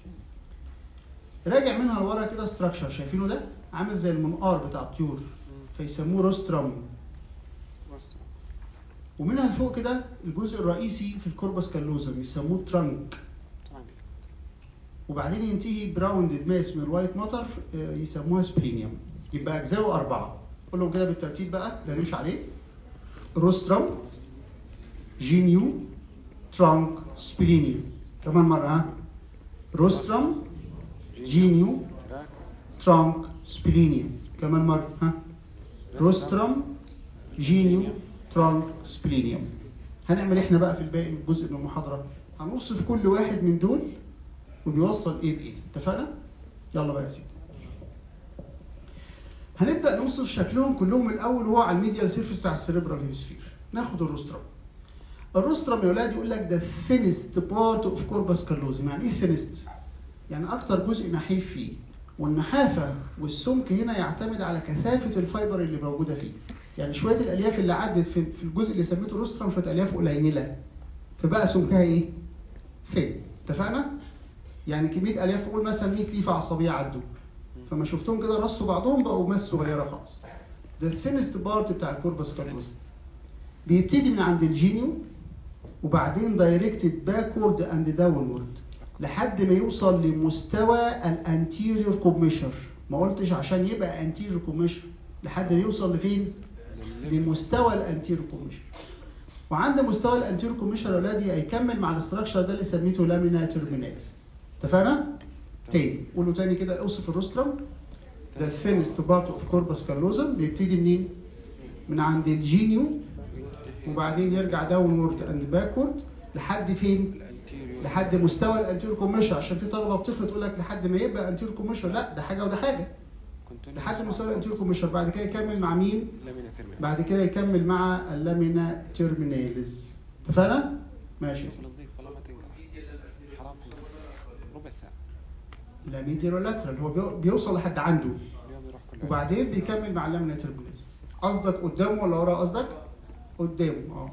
راجع منها لورا كده ستراكشر شايفينه ده عامل زي المنقار بتاع الطيور فيسموه روسترام بص ومنها لفوق كده الجزء الرئيسي في الكوربس كالوزم يسموه ترانك طبعا وبعدين ينتهي براوندد ماس من الوايت ماتر آه، يسموها سبلينيوم يبقى اجزاؤه اربعه قولهم كده بالترتيب بقى لا نمشي عليه روسترم جينيو ترانك سبلينيوم كمان مره ها روسترم جينيو تراك ترانك سبلينيوم كمان مره ها روسترم جينيو ترانك سبلينيوم هنعمل احنا بقى في الباقي من جزء من المحاضره هنوصف كل واحد من دول وبيوصل ايه بايه اتفقنا يلا بقى يا سيدي هنبدا نوصف شكلهم كلهم الاول وهو على الميديال سيرفيس بتاع السيريبرال هيمسفير ناخد الروسترم الروسترم يا ولاد يقول لك ده ثينست بارت اوف كوربس كالوزم يعني ايه ثينست يعني اكتر جزء نحيف فيه والنحافه والسمك هنا يعتمد على كثافه الفايبر اللي موجوده فيه يعني شويه الالياف اللي عدت في في الجزء اللي سميته روسترم شويه الياف قليله فبقى سمكها ايه؟ ثين اتفقنا؟ يعني كميه الياف قول مثلا 100 ليفه عصبيه عدوا فما شفتهم كده رصوا بعضهم بقوا ماس صغيره خالص ده الثينست بارت بتاع الكوربس كالوزم بيبتدي من عند الجينيو وبعدين دايركتد باكورد اند داونورد لحد ما يوصل لمستوى الانتيريور كوميشر ما قلتش عشان يبقى انتيريور كوميشر لحد ما يوصل لفين لمستوى الانتيريور كوميشر وعند مستوى الانتيريور كوميشر يا اولادي هيكمل مع الاستراكشر ده اللي سميته لامينا تيرمينالز اتفقنا تاني قولوا تاني كده اوصف الروسترم ده الثينست بارت اوف كوربس كالوزم بيبتدي منين من عند الجينيو وبعدين يرجع داونورد اند باكورد لحد فين الانتيريور لحد مستوى الانتيريور كوميشر عشان في طلبه بتفرض تقول لك لحد ما يبقى انتيريور كوميشر لا ده حاجه وده حاجه كنت لحد مستوى الانتيريور كوميشر بعد كده يكمل مع مين لامينا ترمينال بعد كده يكمل مع اللامينا تيرمينالز اتفقنا ماشي يا سيدي نظيف والله ما تنقع حرام ربع ساعة لا ميديال لاترال هو بيو- بيوصل لحد عنده اليوم يروح كله وبعدين بيكمل مع اللامينا تيرمينالز قصدك قدامه ولا وراه قصدك قدامه اه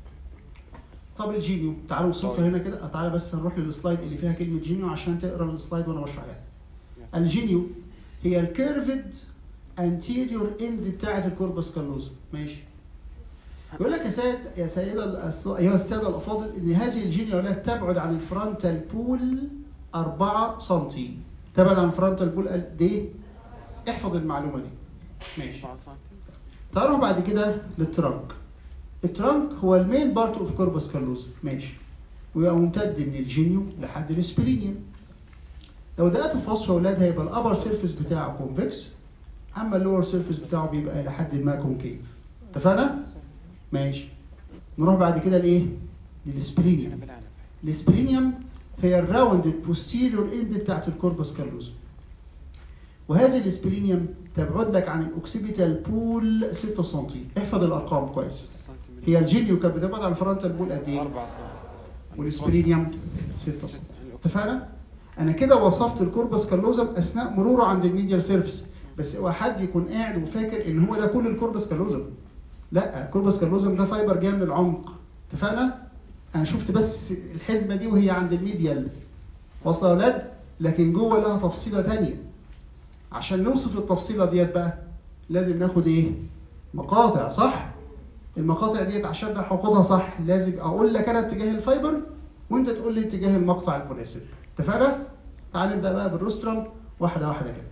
طب الجينيو تعالوا نوصفها هنا كده تعالى بس نروح للسلايد اللي فيها كلمه جينيو عشان تقرا السلايد وانا بشرح يعني الجينيو هي الكيرفد انتيريور اند بتاعه الكوربس كالوزم ماشي يقول لك يا سيد يا سيدة الأس- ايها الساده الافاضل ان هذه الجينيو لا تبعد عن الفرونتال بول 4 سم تبعد عن الفرونتال بول قد ايه؟ احفظ المعلومه دي ماشي 4 سم تعالوا بعد كده للترانك الترانك هو المين بارت اوف كوربس كالوزم ماشي ويبقى ممتد من الجينيو لحد السبلينيوم لو دققت الفصل يا اولاد هيبقى الابر سيرفيس بتاعه كونفكس اما اللور سيرفيس بتاعه بيبقى لحد ما كونكيف اتفقنا؟ ماشي نروح بعد كده لايه؟ هنا للسبلينيوم بالعنب السبلينيوم هي الراوندد بوستيريور اند بتاعت الكوربس كالوزم وهذه السبلينيوم تبعد لك عن الاوكسيبيتال بول 6 سم احفظ الارقام كويس 6 سم هي الجينيو كانت بتبعد عن الفرونتال بول قد ايه 4 سم والسبلينيوم 6 سم اتفقنا انا كده وصفت الكوربس كالوزم اثناء مروره عند الميديال سيرفيس بس اوعى حد يكون قاعد وفاكر ان هو ده كل الكوربس كالوزم لا الكوربس كالوزم ده فايبر جاي من العمق اتفقنا انا شفت بس الحزمه دي وهي عند الميديال واصله يا اولاد لكن جوه لها تفصيله تانية عشان نوصف التفصيله ديت بقى لازم ناخد ايه مقاطع صح المقاطع ديت عشان احفظها صح لازم اقول لك انا اتجاه الفايبر وانت تقول لي اتجاه المقطع المناسب اتفقنا تعال نبدا بقى بالروسترم واحده واحده كده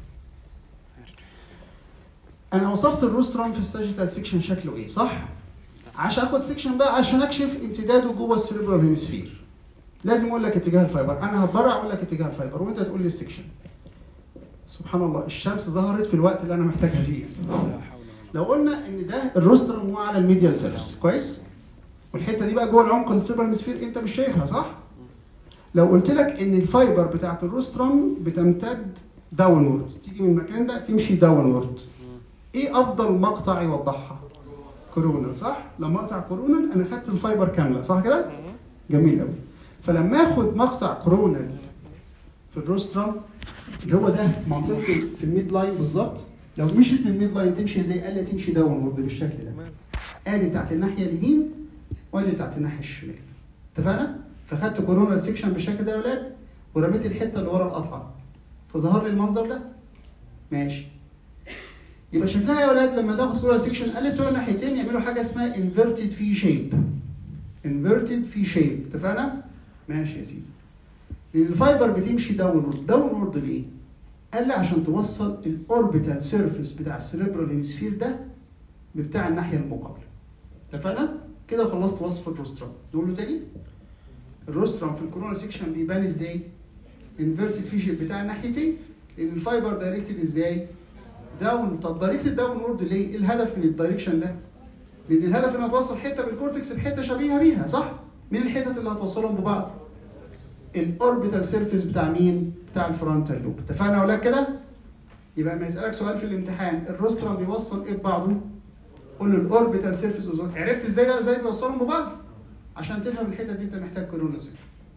انا وصفت الروسترم في الساجيتال سيكشن شكله ايه صح عشان اخد سيكشن بقى عشان اكشف امتداده جوه السيريبرال هيمسفير لازم اقول لك اتجاه الفايبر انا هتبرع اقول لك اتجاه الفايبر وانت تقول لي السيكشن سبحان الله الشمس ظهرت في الوقت اللي انا محتاجها فيه لا حول ولا لو قلنا ان ده الروسترم هو على الميديال سيرفس كويس والحته دي بقى جوه العمق السيرفر هيمسفير انت مش شايفها صح لو قلت لك ان الفايبر بتاعت الروسترم بتمتد داونورد تيجي من المكان ده تمشي داونورد ايه افضل مقطع يوضحها كورونال صح لما اقطع كورونال انا خدت الفايبر كامله صح كده جميل قوي فلما اخد مقطع كورونال في الروسترم اللي هو ده منطقه في الميد لاين بالظبط لو مشيت من الميد لاين تمشي زي قال تمشي داونورد بالشكل ده ادي بتاعت الناحيه اليمين وادي بتاعت الناحيه الشمال اتفقنا فخدت كورونا سيكشن بالشكل ده يا ولاد ورميت الحته اللي ورا القطعه فظهر لي المنظر ده ماشي يبقى شكلها يا ولاد لما تاخد كورونا سيكشن قال بتوع الناحيتين يعملوا حاجه اسمها انفيرتد في شيب انفيرتد في شيب اتفقنا ماشي يا سيدي لان الفايبر بتمشي داونورد داونورد ليه قال لي عشان توصل الاوربيتال سيرفيس بتاع السريبرال هيمسفير ده بتاع الناحيه المقابله اتفقنا كده خلصت وصف الروسترام نقول له تاني الروسترام في الكورونا سيكشن بيبان ازاي انفيرتد فيشر بتاع الناحيتين لان الفايبر دايركتد ازاي داون طب دايركتد داون وورد ليه ايه الهدف من الدايركشن ده لان الهدف ان توصل حته بالكورتكس بحته شبيهه بيها صح مين الحتت اللي هتوصلهم ببعض الاوربيتال سيرفيس بتاع مين بتاع الفرونتال لوب اتفقنا يا ولاد كده يبقى لما يسالك سؤال في الامتحان الروسترام بيوصل ايه ببعضه قول له الاوربيتال سيرفيس عرفت ازاي بقى ازاي بيوصلهم ببعض عشان تفهم الحته دي انت محتاج كورونا سيرفيس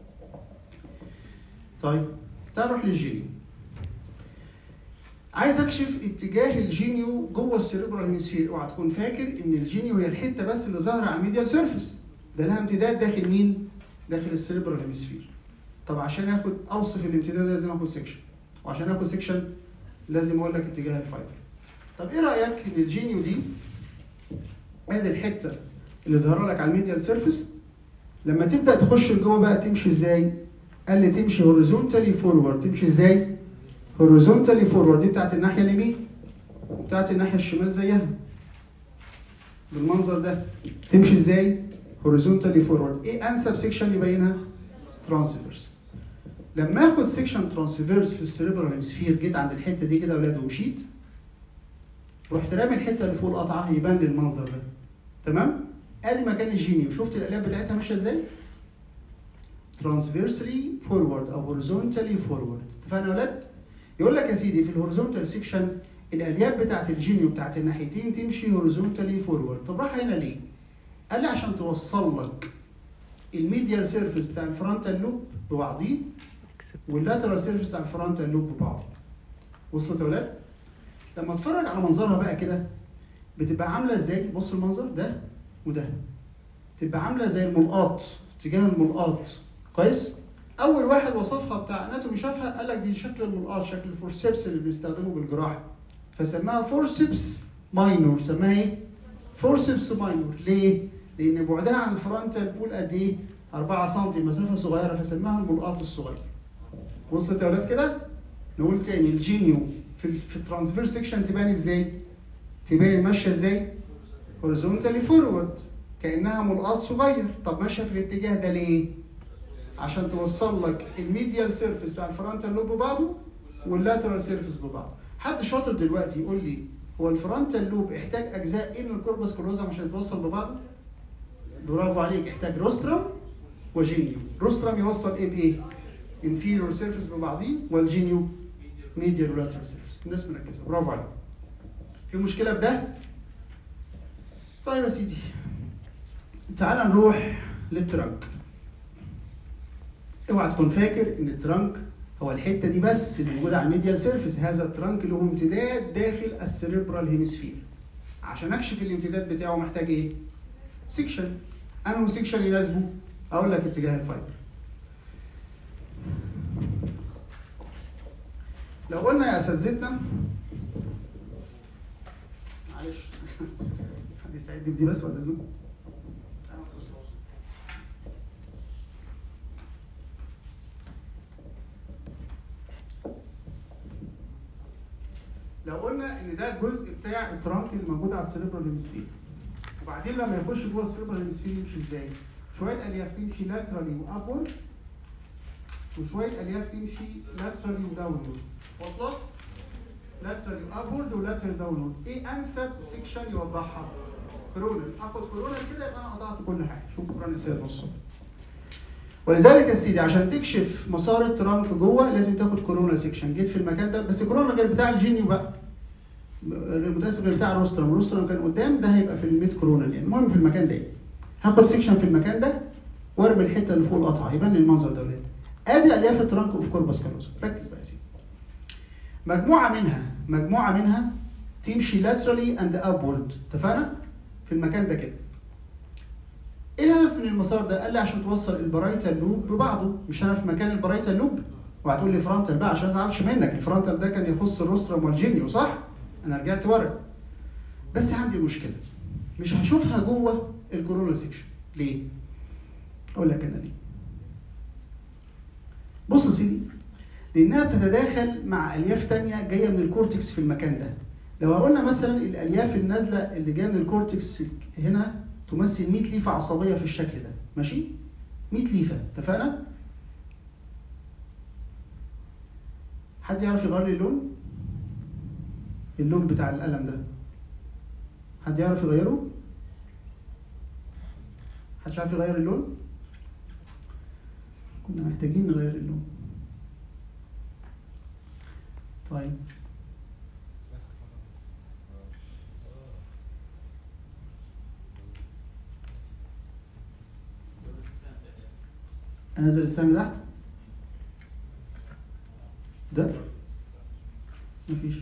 طيب تعال نروح للجينيو عايز اكشف اتجاه الجينيو جوه السيريبرال هيمسفير اوعى تكون فاكر ان الجينيو هي الحته بس اللي ظاهره على الميديال سيرفيس ده لها امتداد داخل مين؟ داخل السيريبرال هيمسفير طب عشان اخد اوصف الامتداد لازم اخد سيكشن وعشان اخد سيكشن لازم اقول لك اتجاه الفايبر طب ايه رايك ان الجينيو دي ادي الحته اللي ظاهره لك على الميديال سيرفيس لما تبدا تخش لجوه بقى تمشي ازاي؟ قال لي تمشي هوريزونتالي فورورد تمشي ازاي؟ هوريزونتالي فورورد دي بتاعت الناحيه اليمين وبتاعت الناحيه الشمال زيها بالمنظر ده تمشي ازاي؟ هوريزونتالي فورورد ايه انسب سيكشن يبينها؟ ترانسفيرس لما اخد سيكشن ترانسفيرس في السيريبرال هيمسفير جيت عند الحته دي كده يا ولاد ومشيت رحت رامي الحته اللي فوق القطعه يبان لي المنظر ده تمام؟ ادي مكان الجينيو شفت الالياف بتاعتها ماشيه ازاي؟ ترانسفيرسلي فورورد او هوريزونتالي فورورد اتفقنا يا ولاد؟ يقول لك يا سيدي في الهوريزونتال سيكشن الالياف بتاعت الجينيو بتاعت الناحيتين تمشي هوريزونتالي فورورد طب راح هنا ليه؟ قال لي عشان توصل لك الميديال سيرفيس بتاع الفرونتال لوب ببعضيه واللاترال سيرفيس بتاع الفرونتال لوب ببعضه وصلت يا ولاد؟ لما اتفرج على منظرها بقى كده بتبقى عامله ازاي؟ بص المنظر ده وده تبقى عامله زي الملقاط اتجاه الملقاط كويس؟ اول واحد وصفها بتاع اناتومي شافها قال لك دي شكل الملقاط شكل الفورسيبس اللي بنستخدمه بالجراحه فسماها فورسيبس ماينور سماها ايه؟ فورسيبس ماينور ليه؟ لان بعدها عن الفرونتال بول قد ايه؟ 4 سم مسافه صغيره فسماها الملقاط الصغير وصلت يا ولاد كده؟ نقول تاني الجينيو في ال في الترانسفير سيكشن تبان ازاي؟ تبان ماشيه ازاي؟ هوريزونتالي فورورد كانها ملقاط صغير طب ماشيه في الاتجاه ده ليه؟ عشان توصل لك الميديال سيرفيس بتاع الفرونتال لوب ببعضه واللاترال سيرفيس ببعضه حد شاطر دلوقتي يقول لي هو الفرونتال لوب احتاج اجزاء ايه من الكوربس كلوزم عشان يتوصل ببعضه؟ برافو عليك احتاج روسترم وجينيو روسترم يوصل ايه بايه؟ انفيرور سيرفيس ببعضيه والجينيو ميديال ولاترال سيرفيس الناس مركزه برافو عليك في مشكله في ده؟ طيب يا سيدي تعال نروح للترنك اوعى تكون فاكر ان الترنك هو الحته دي بس اللي موجوده على الميديال سيرفيس هذا الترنك له امتداد داخل السيريبرال هيمسفير عشان اكشف الامتداد بتاعه محتاج ايه سيكشن انه سيكشن يناسبه اقول لك اتجاه الفايبر لو قلنا يا اساتذتنا معلش حد يساعدني بدي بس ولا لازم لو قلنا ان ده الجزء بتاع الترانك اللي موجود على السيريبرال هيمسفير وبعدين لما يخش جوه السيريبرال هيمسفير يمشي ازاي؟ شويه الياف تمشي لاترالي وابورد وشويه الياف تمشي لاترالي وداونورد وصلت؟ لاترال ابورد ولاترال داونورد ايه انسب سيكشن يوضحها كورونال اخد كورونال كده يبقى انا قطعت كل حاجه شوف كورونال سير نص ولذلك يا سيدي عشان تكشف مسار الترانك جوه لازم تاخد كورونا سيكشن جيت في المكان ده بس كورونا غير بتاع الجينيو بقى المتاسف غير بتاع الروسترم الروسترم كان قدام ده هيبقى في الميد كورونا يعني المهم في المكان ده هاخد سيكشن في المكان ده وارمي الحته اللي فوق القطعه يبان لي المنظر ده ولاد ادي الياف الترانك اوف كوربس كالوزا ركز بقى يا سيدي مجموعه منها مجموعه منها تمشي laterally and upward اتفقنا في المكان ده كده ايه الهدف من المسار ده؟ قال لي عشان توصل البرايتال لوب ببعضه، مش انا في مكان البرايتال لوب؟ وهتقول لي فرونتال بقى عشان ما ازعلش منك، الفرونتال ده كان يخص الروسترم والجينيو صح؟ انا رجعت ورا. بس عندي مشكله. مش هشوفها جوه الكورونا سيكشن، ليه؟ اقول لك انا ليه. بص يا سيدي لانها بتتداخل مع الياف تانية جايه من الكورتكس في المكان ده. لو قلنا مثلا الالياف النازله اللي جايه من الكورتكس هنا تمثل 100 ليفه عصبيه في الشكل ده ماشي 100 ليفه اتفقنا حد يعرف يغير لي اللون اللون بتاع القلم ده حد يعرف يغيره حد عارف يغير اللون كنا محتاجين نغير اللون طيب انزل السهم تحت ده مفيش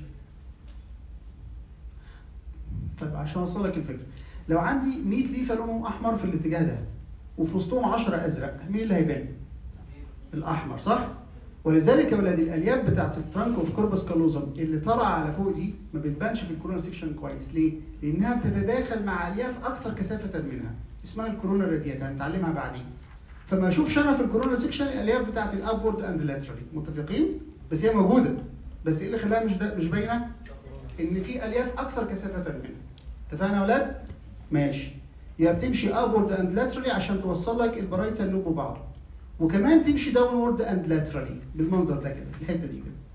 طيب عشان اوصل لك الفكره لو عندي 100 ليفه لونهم احمر في الاتجاه ده وفي وسطهم 10 ازرق مين اللي هيبان؟ الاحمر صح؟ ولذلك يا ولاد الالياف بتاعت الترانك اوف كوربس كالوزم اللي طالعه على فوق دي ما بتبانش في الكورونا سيكشن كويس ليه؟ لانها بتتداخل مع الياف اكثر كثافه منها اسمها الكورونا راديات هنتعلمها بعدين فما اشوفش انا في الكورونا سيكشن الالياف بتاعت الابورد اند لاترالي متفقين؟ بس هي موجوده بس ايه اللي خلاها مش ده مش باينه؟ ان في الياف اكثر كثافه منها اتفقنا يا اولاد؟ ماشي يبقى بتمشي ابورد اند لاترالي عشان توصل لك البرايتال لوب ببعضه وكمان تمشي داونورد اند لاترالي بالمنظر ده كده الحته دي كده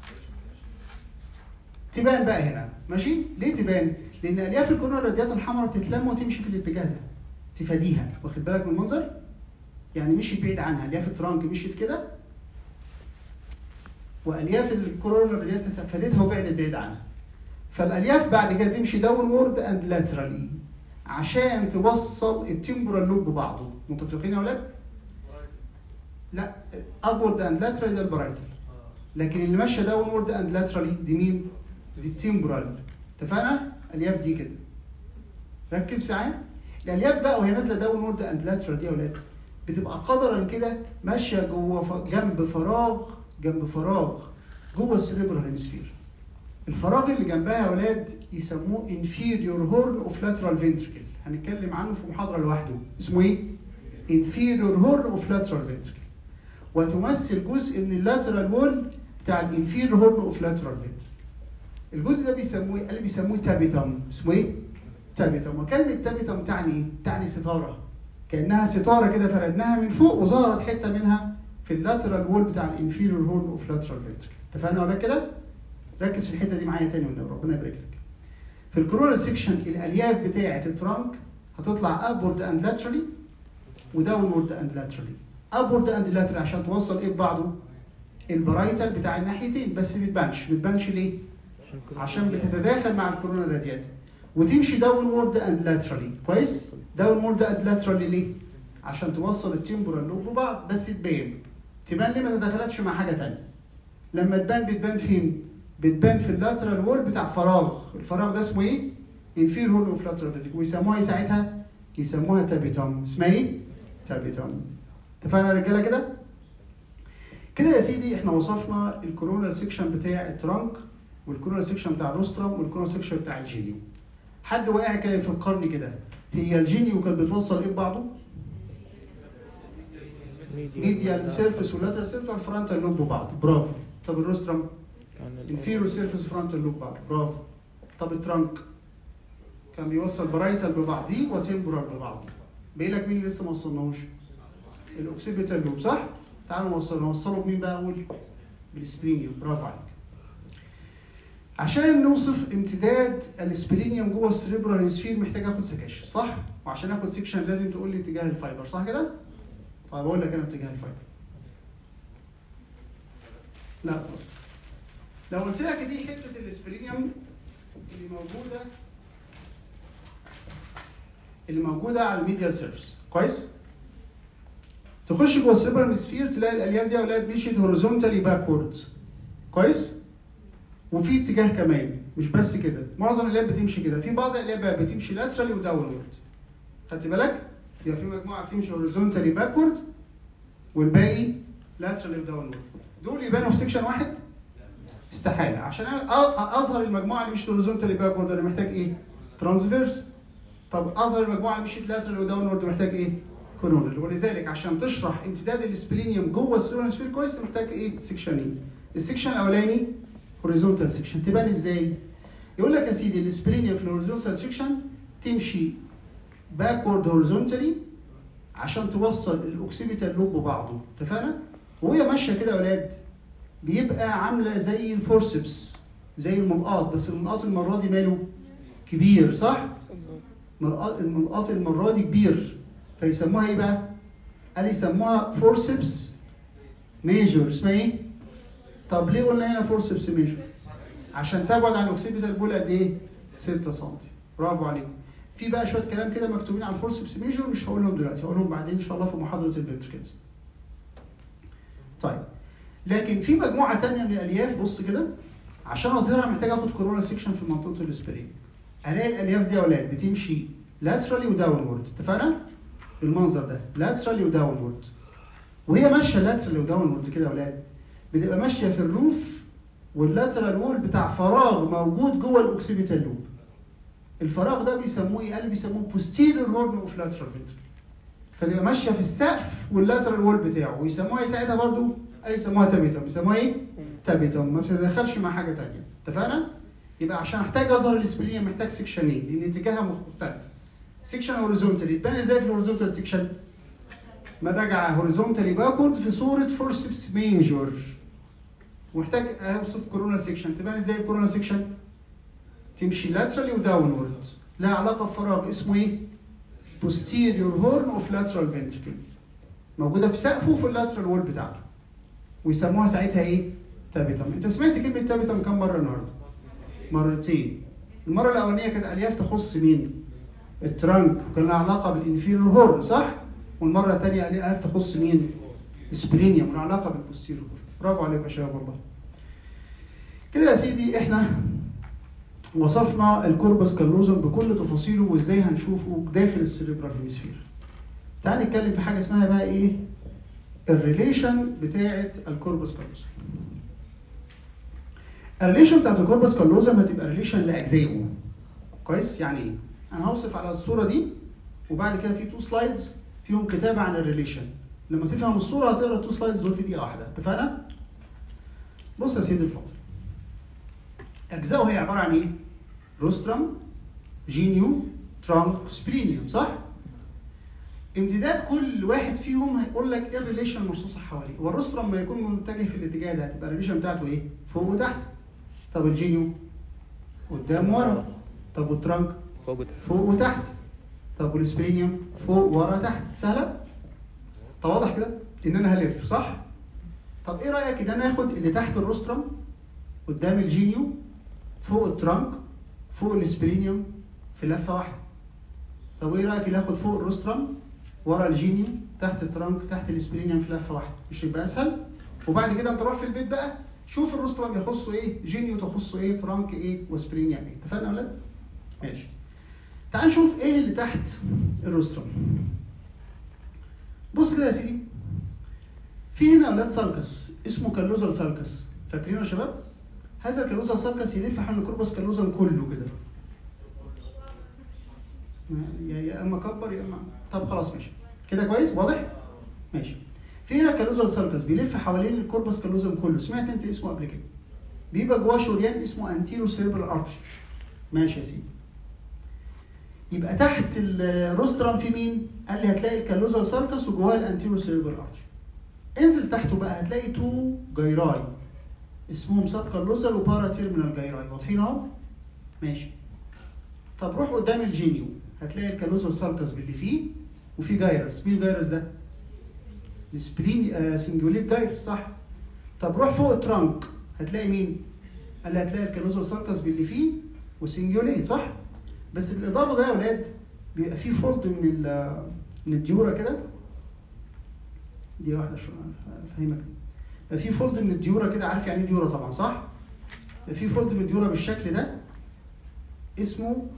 تبان بقى هنا ماشي ليه تبان لان الياف الكورونا الراديات الحمراء تتلم وتمشي في الاتجاه ده تفاديها واخد بالك من المنظر يعني مشيت بعيد عنها الياف الترانك مشيت كده والياف الكورونا الراديات فادتها وبعدت بعيد عنها فالالياف بعد كده تمشي داونورد اند لاترالي عشان توصل التمبرال لوب ببعضه متفقين يا اولاد لا ابورد اند لاترالي ده البرايتال لكن اللي ماشيه داونورد اند لاترالي دي مين دي التمبرال اتفقنا الالياف دي كده ركز في عين الالياف بقى وهي نازله داونورد اند لاترال دي يا اولاد بتبقى قدرا كده ماشيه جوه ف... جنب فراغ جنب فراغ جوه السريبرال هيمسفير الفراغ اللي جنبها يا اولاد يسموه inferior horn of lateral ventricle هنتكلم عنه في محاضره لوحده اسمه ايه inferior horn of lateral ventricle وتمثل جزء من اللاترال وول بتاع الانفيريور هورن اوف لاترال ventricle الجزء ده بيسموه قال بيسموه تابيتم اسمه ايه تابيتم وكلمه تابيتم تعني ايه تعني ستاره كانها ستاره كده فردناها من فوق وظهرت حته منها في اللاترال وول بتاع الانفيريور هورن اوف لاترال ventricle اتفقنا ولا كده ركز في الحته دي معايا تاني والنبي ربنا يبارك لك في الكورونا سيكشن الالياف بتاعه الترانك هتطلع ابورد اند لاترالي وداونورد اند لاترالي ابورد اند لاترالي عشان توصل ايه ببعضه البرايتال بتاع الناحيتين بس ما بتبانش ما بتبانش ليه عشان بتتداخل مع الكورونا راديات وتمشي داونورد اند لاترالي كويس داونورد اند لاترالي ليه عشان توصل التمبورال لوب ببعض بس تبان تبان ليه ما تدخلتش مع حاجه ثانيه لما تبان بتبان فين بتبان في اللاترال وول بتاع فراغ الفراغ ده اسمه ايه انفير هورن اوف لاترال فيتيك ويسموها ايه ساعتها يسموها تابيتوم اسمها ايه تابيتوم اتفقنا يا رجاله كده كده يا سيدي احنا وصفنا الكورونا سيكشن بتاع الترانك والكورونا سيكشن بتاع الروسترم والكورونا سيكشن بتاع الجينيو حد واقع كده يفكرني كده هي الجينيو كانت بتوصل ايه ببعضه ميديال سيرفيس واللاترال سيرفيس والفرونتال لوب ببعض برافو طب الروسترم انفيرو سيرفيس فرونتال لوب بعض برافو طب الترانك كان بيوصل برايتال ببعضيه وتمبرال ببعضيه باقي لك مين اللي لسه ما وصلناهوش الاوكسيبيتال لوب صح تعالوا نوصل نوصله بمين بقى اقول بالسبرينيوم برافو عليك عشان نوصف امتداد الاسبرينيوم جوه السريبرال هيمسفير محتاج اخد سكاشن صح؟ وعشان اخد سكشن لازم تقول لي اتجاه الفايبر صح كده؟ طيب اقول لك انا اتجاه الفايبر. لا بص لو قلت لك دي حته الاسبرينيوم اللي موجوده اللي موجوده على الميديال سيرفيس كويس؟ تخش جوه السيربرال هيمسفير تلاقي الالياف دي يا اولاد مشيت هوريزونتالي باكورد كويس؟ وفي اتجاه كمان مش بس كده معظم الالياف بتمشي كده في بعض الالياف بقى بتمشي لاترالي وداونورد خدت بالك يبقى في مجموعه بتمشي هوريزونتالي باكورد والباقي لاترالي وداونورد دول يبانوا في سيكشن واحد استحاله عشان أنا أ- اظهر المجموعه اللي مشيت هوريزونتالي باكورد انا محتاج ايه ترانسفيرس طب اظهر المجموعه اللي مشيت لاترالي وداونورد محتاج ايه كونونال ولذلك عشان تشرح امتداد الاسبرينيوم جوه السيرون سفير كويس محتاج ايه سيكشنين السيكشن الاولاني هوريزونتال سيكشن تبان ازاي يقول لك يا سيدي الاسبرينيوم في الهوريزونتال سيكشن تمشي باكورد هوريزونتالي عشان توصل الاوكسيبيتال لوب ببعضه اتفقنا وهي ماشيه كده يا اولاد بيبقى عامله زي الفورسبس زي الملقاط بس الملقاط المره دي ماله كبير صح مرقاط- الملقاط المره دي كبير فيسموها ايه بقى قال يسموها فورسبس ميجور اسمها ايه طب ليه قلنا هنا فورسبس ميجور عشان تبعد عن الاوكسيبيتال بول قد ايه 6 سم برافو عليكم في بقى شويه كلام كده مكتوبين على الفورسبس ميجور مش هقولهم دلوقتي هقولهم بعدين ان شاء الله في محاضره الفنتركلز طيب لكن في مجموعه تانية من الالياف بص كده عشان اظهرها محتاج اخد كورونا سيكشن في منطقه الاسبرين الاقي الالياف دي يا اولاد بتمشي لاترالي وداونورد اتفقنا بالمنظر ده لاترالي وداونورد وهي ماشيه لاترالي وداونورد كده يا اولاد بتبقى ماشيه في الروف واللاترال وول بتاع فراغ موجود جوه الاوكسيبيتال لوب الفراغ ده بيسموه ايه؟ قال بيسموه posterior horn اوف lateral ventricle فتبقى ماشيه في السقف واللاترال وول بتاعه ويسموها ايه ساعتها برضو؟ قال يسموها تابيتم يسموها ايه؟ تابيتم ما بتتدخلش مع حاجه ثانيه اتفقنا؟ يبقى عشان احتاج اظهر الاسبرينيا محتاج سكشنين لان اتجاهها مختلف سكشن هوريزونتالي تبان ازاي في الهوريزونتال سكشن؟ ما راجعه هوريزونتالي باكورد في صوره فورسبس ميجور ومحتاج اوصف كورونا سيكشن تبان ازاي الكورونا سيكشن تمشي لاترالي وداونورد لها علاقه بفراغ اسمه ايه posterior horn of lateral ventricle موجوده في سقفه في اللاترال وول بتاعته ويسموها ساعتها ايه تابيتم انت سمعت كلمه تابيتم كم مره النهارده مرتين المره الاولانيه كانت الياف تخص مين الترانك وكان لها علاقه بالانفيريور هورن صح والمره الثانيه الياف تخص مين سبرينيوم لها علاقه بالبوستيريور هورن برافو عليك يا شباب والله كده يا سيدي احنا وصفنا الكوربس كالوزم بكل تفاصيله وازاي هنشوفه داخل السيريبرال هيمسفير تعال نتكلم في حاجه اسمها بقى ايه الريليشن بتاعه الكوربس كالوزم الريليشن بتاعت الكوربس كالوزم هتبقى ريليشن لاجزائه كويس يعني ايه انا هوصف على الصوره دي وبعد كده في تو سلايدز فيهم كتابه عن الريليشن لما تفهم الصوره هتقرا التو سلايدز دول في دقيقه واحده اتفقنا بص يا سيدي الفاضل اجزائه هي عباره عن ايه روسترم جينيو ترانك سبرينيوم صح امتداد كل واحد فيهم هيقول لك ايه الريليشن المرصوصه حواليه هو الروسترم ما يكون متجه في الاتجاه ده هتبقى الريليشن بتاعته ايه فوق وتحت طب الجينيو قدام ورا طب والترانك فوق وتحت. فوق وتحت طب والسبرينيوم فوق ورا تحت سهله طب واضح كده ان انا هلف صح طب ايه رايك ان انا اخد اللي تحت الروسترم قدام الجينيو فوق الترانك فوق السبرينيوم في لفه واحده طب ايه رايك اللي اخد فوق الروسترم ورا الجينيو تحت الترانك تحت السبرينيوم في لفه واحده مش يبقى اسهل وبعد كده انت روح في البيت بقى شوف الروسترم يخصه ايه جينيو تخصه ايه ترانك ايه وسبرينيوم ايه اتفقنا يا ولاد ماشي تعال نشوف ايه اللي تحت الروسترم بص كده يا سيدي في هنا اولاد سالكس اسمه كالوزال سالكس فاكرينه يا شباب هذا الكالوزال سالكس يلف حول الكوربس كالوزال كله كده يا يا اما كبر يا اما طب خلاص ماشي كده كويس واضح ماشي في هنا كالوزال سالكس بيلف حوالين الكوربس كالوزال كله سمعت انت اسمه قبل كده بيبقى جواه شريان اسمه انتيرو سيربرال ارتري ماشي يا سيدي يبقى تحت الروسترم في مين؟ قال لي هتلاقي الكالوزال ساركس وجواه الانتيرو سيربرال ارتري. انزل تحته بقى هتلاقي تو جيراي اسمهم سب كالوزال وبارا تيرمينال جايراي واضحين اهو ماشي طب روح قدام الجينيو هتلاقي الكالوزال سالكس باللي فيه وفي جايرس مين الجايرس ده؟ السبرين آه سنجوليت جايرس صح طب روح فوق الترانك هتلاقي مين؟ قال لي هتلاقي الكالوزال سالكس باللي فيه وسنجوليت صح؟ بس بالاضافه ده يا اولاد بيبقى في فولد من ال من الديوره كده دي واحده شو افهمك بيبقى في فولد من الديوره كده عارف يعني ايه ديوره طبعا صح؟ بيبقى في فولد من الديوره بالشكل ده اسمه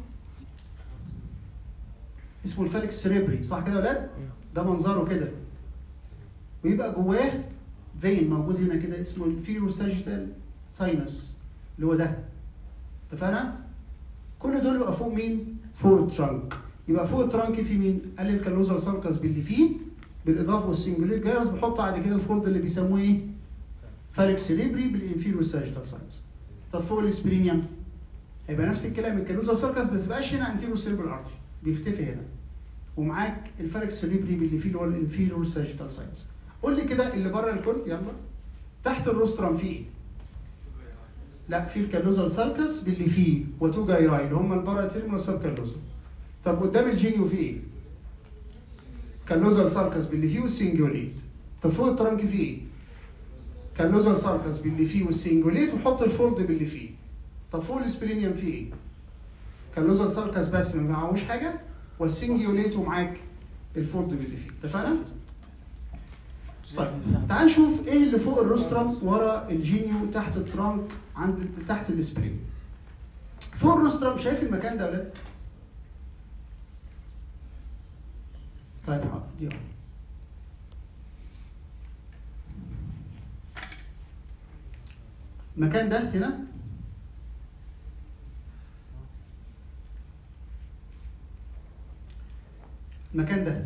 اسمه الفالكس سريبري صح كده يا ولاد؟ ده منظره كده ويبقى جواه فين موجود هنا كده اسمه الفيرو ساجيتال ساينس اللي هو ده اتفقنا؟ كل دول يبقى فوق مين؟ فوق الترانك يبقى فوق الترانك في مين؟ قال لي الكالوزا سالكس باللي فيه بالاضافه والسنجوليت جايرس بحط بعد كده الفولد اللي بيسموه ايه؟ فالكس سريبري بالانفيرو ساجيتال ساينس طب فوق الاسبرينيوم هيبقى نفس الكلام الكالوزا سالكس بس بقاش هنا انتيرو سيربرال ارتري بيختفي هنا ومعاك الفالكس سريبري باللي فيه اللي هو الانفيرو ساجيتال ساينس قول لي كده اللي بره الكل يلا تحت الروسترم فيه ايه؟ لا في الكالوزال سالكس باللي فيه وتو جايراي اللي هم البارا تيرمينال والسب كالوزا طب قدام الجينيو فيه ايه؟ كالوزال سالكس باللي فيه والسنجوليت طب فوق الترنك فيه ايه؟ كالوزال سالكس باللي فيه والسنجوليت وحط الفولد باللي فيه طب فوق الاسبرينيوم فيه ايه؟ كالوزال سالكس بس ما معهوش حاجه والسنجوليت ومعاك الفولد باللي فيه اتفقنا؟ طيب تعال نشوف ايه اللي فوق الروسترم ورا الجينيو تحت الترانك عند تحت السبرينج فوق الروسترم شايف المكان ده يا ولاد طيب حاضر دي واحدة. المكان ده هنا المكان ده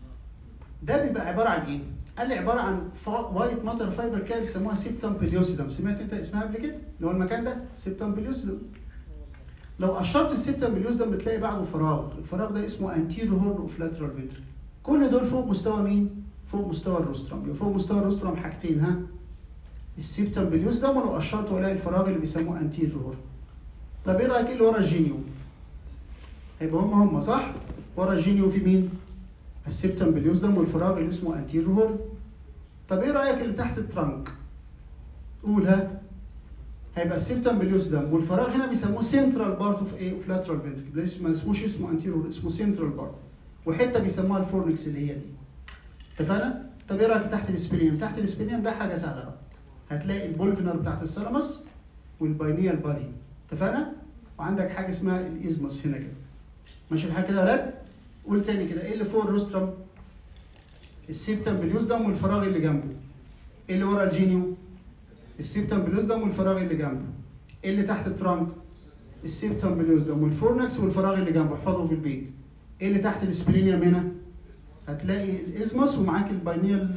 ده بيبقى عباره عن ايه؟ قال لي عباره عن وايت ماتر فايبر كده بيسموها سيبتم بليوسيدم سمعت انت اسمها قبل كده؟ اللي هو المكان ده سيبتم بليوسيدم لو قشرت السيبتم بليوسيدم بتلاقي بعده فراغ الفراغ ده اسمه انتيرو هورن اوف لاترال فيتري كل دول فوق مستوى مين؟ فوق مستوى الروسترم يبقى فوق مستوى الروسترم حاجتين ها السيبتم بليوسيدم ولو قشرته الاقي الفراغ اللي بيسموه انتيرو هورن طب ايه رايك ايه اللي ورا الجينيو؟ هيبقى هم هم صح؟ ورا الجينيو في مين؟ السبتم بليوزدم والفراغ اللي اسمه انتيرو هورن طب ايه رايك اللي تحت الترنك قول ها هيبقى السبتم بليوزدم والفراغ هنا بيسموه سنترال بارت اوف ايه اوف لاترال فنتريكل ما اسموش اسمه انتيرو اسمه سنترال بارت وحته بيسموها الفورنكس اللي هي دي اتفقنا طب ايه رايك تحت الاسبرينيوم تحت الاسبرينيوم ده حاجه سهله بقى هتلاقي البولفينر بتاعت الثالاموس والباينيال بادي اتفقنا وعندك حاجه اسمها الايزموس هنا كده ماشي الحال كده يا ولاد قول تاني كده ايه اللي فوق الروسترم السيبتم بليوزدم والفراغ اللي جنبه ايه اللي ورا الجينيو السيبتم بليوزدم والفراغ اللي جنبه ايه اللي تحت الترانك السيبتم بليوزدم والفورنكس والفراغ اللي جنبه احفظه في البيت ايه اللي تحت الاسبرينيوم هنا هتلاقي الازموس ومعاك الباينيال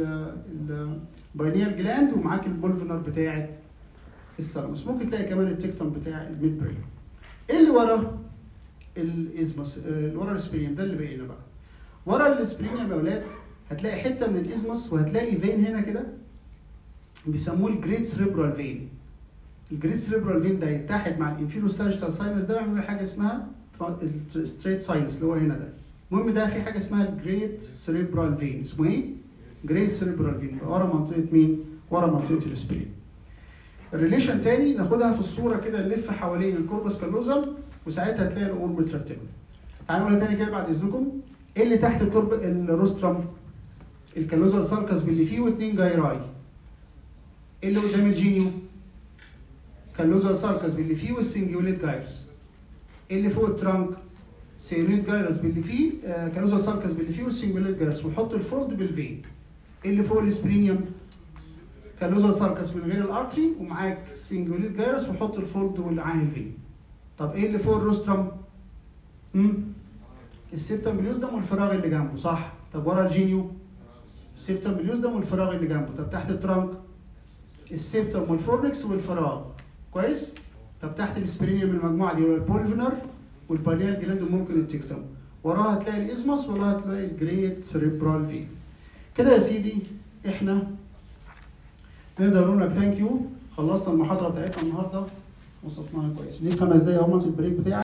الباينيال جلاند ومعاك البولفنر بتاعت الثالاموس ممكن تلاقي كمان التكتم بتاع الميد برين ايه اللي ورا الازموس اللي ورا الاسبرينيوم ده اللي باقي لنا بقى ورا الاسبرينيوم يا اولاد هتلاقي حته من الازموس وهتلاقي فين هنا كده بيسموه الجريت سريبرال فين الجريت سريبرال فين ده يتحد مع الانفيرو ساجيتال ساينس ده يعمل حاجه اسمها ستريت ساينس اللي هو هنا ده المهم ده في حاجه اسمها الجريت سريبرال فين اسمه ايه؟ جريت سريبرال فين ورا منطقه مين؟ ورا منطقه الاسبرين الريليشن تاني ناخدها في الصوره كده نلف حوالين الكوربس كالوزم وساعتها هتلاقي الامور مترتبه. تعالوا نقولها تاني كده بعد اذنكم ايه اللي تحت الكورب الروسترم؟ الكالوزال سالكس باللي فيه واثنين جايراي. ايه اللي قدام الجينيو؟ كالوزال سالكس باللي فيه والسنجيوليت جايرس. ايه اللي فوق الترانك؟ سيريت جايرس باللي فيه آه كالوزال سالكس باللي فيه والسنجيوليت جايرس وحط الفولد بالفين. ايه اللي فوق الاسبرينيوم؟ كالوزال سالكس من غير الارتري ومعاك سنجوليت جايرس وحط الفولد واللي معاه الفين. طب ايه اللي فوق الروسترم؟ امم السبتم بليوزدم والفراغ اللي جنبه صح طب ورا الجينيو السبتم بليوزدم والفراغ اللي جنبه طب تحت الترانك السبتم والفورنكس والفراغ كويس طب تحت الاسبرينيوم المجموعه دي هو البولفينر والباليال جلاند ممكن التكتم وراها هتلاقي الازمس وراها هتلاقي الجريت سريبرال في كده يا سيدي احنا نقدر نقول لك ثانك يو خلصنا المحاضره بتاعتنا النهارده وصفناها كويس دي خمس دقايق اهو في البريك بتاعك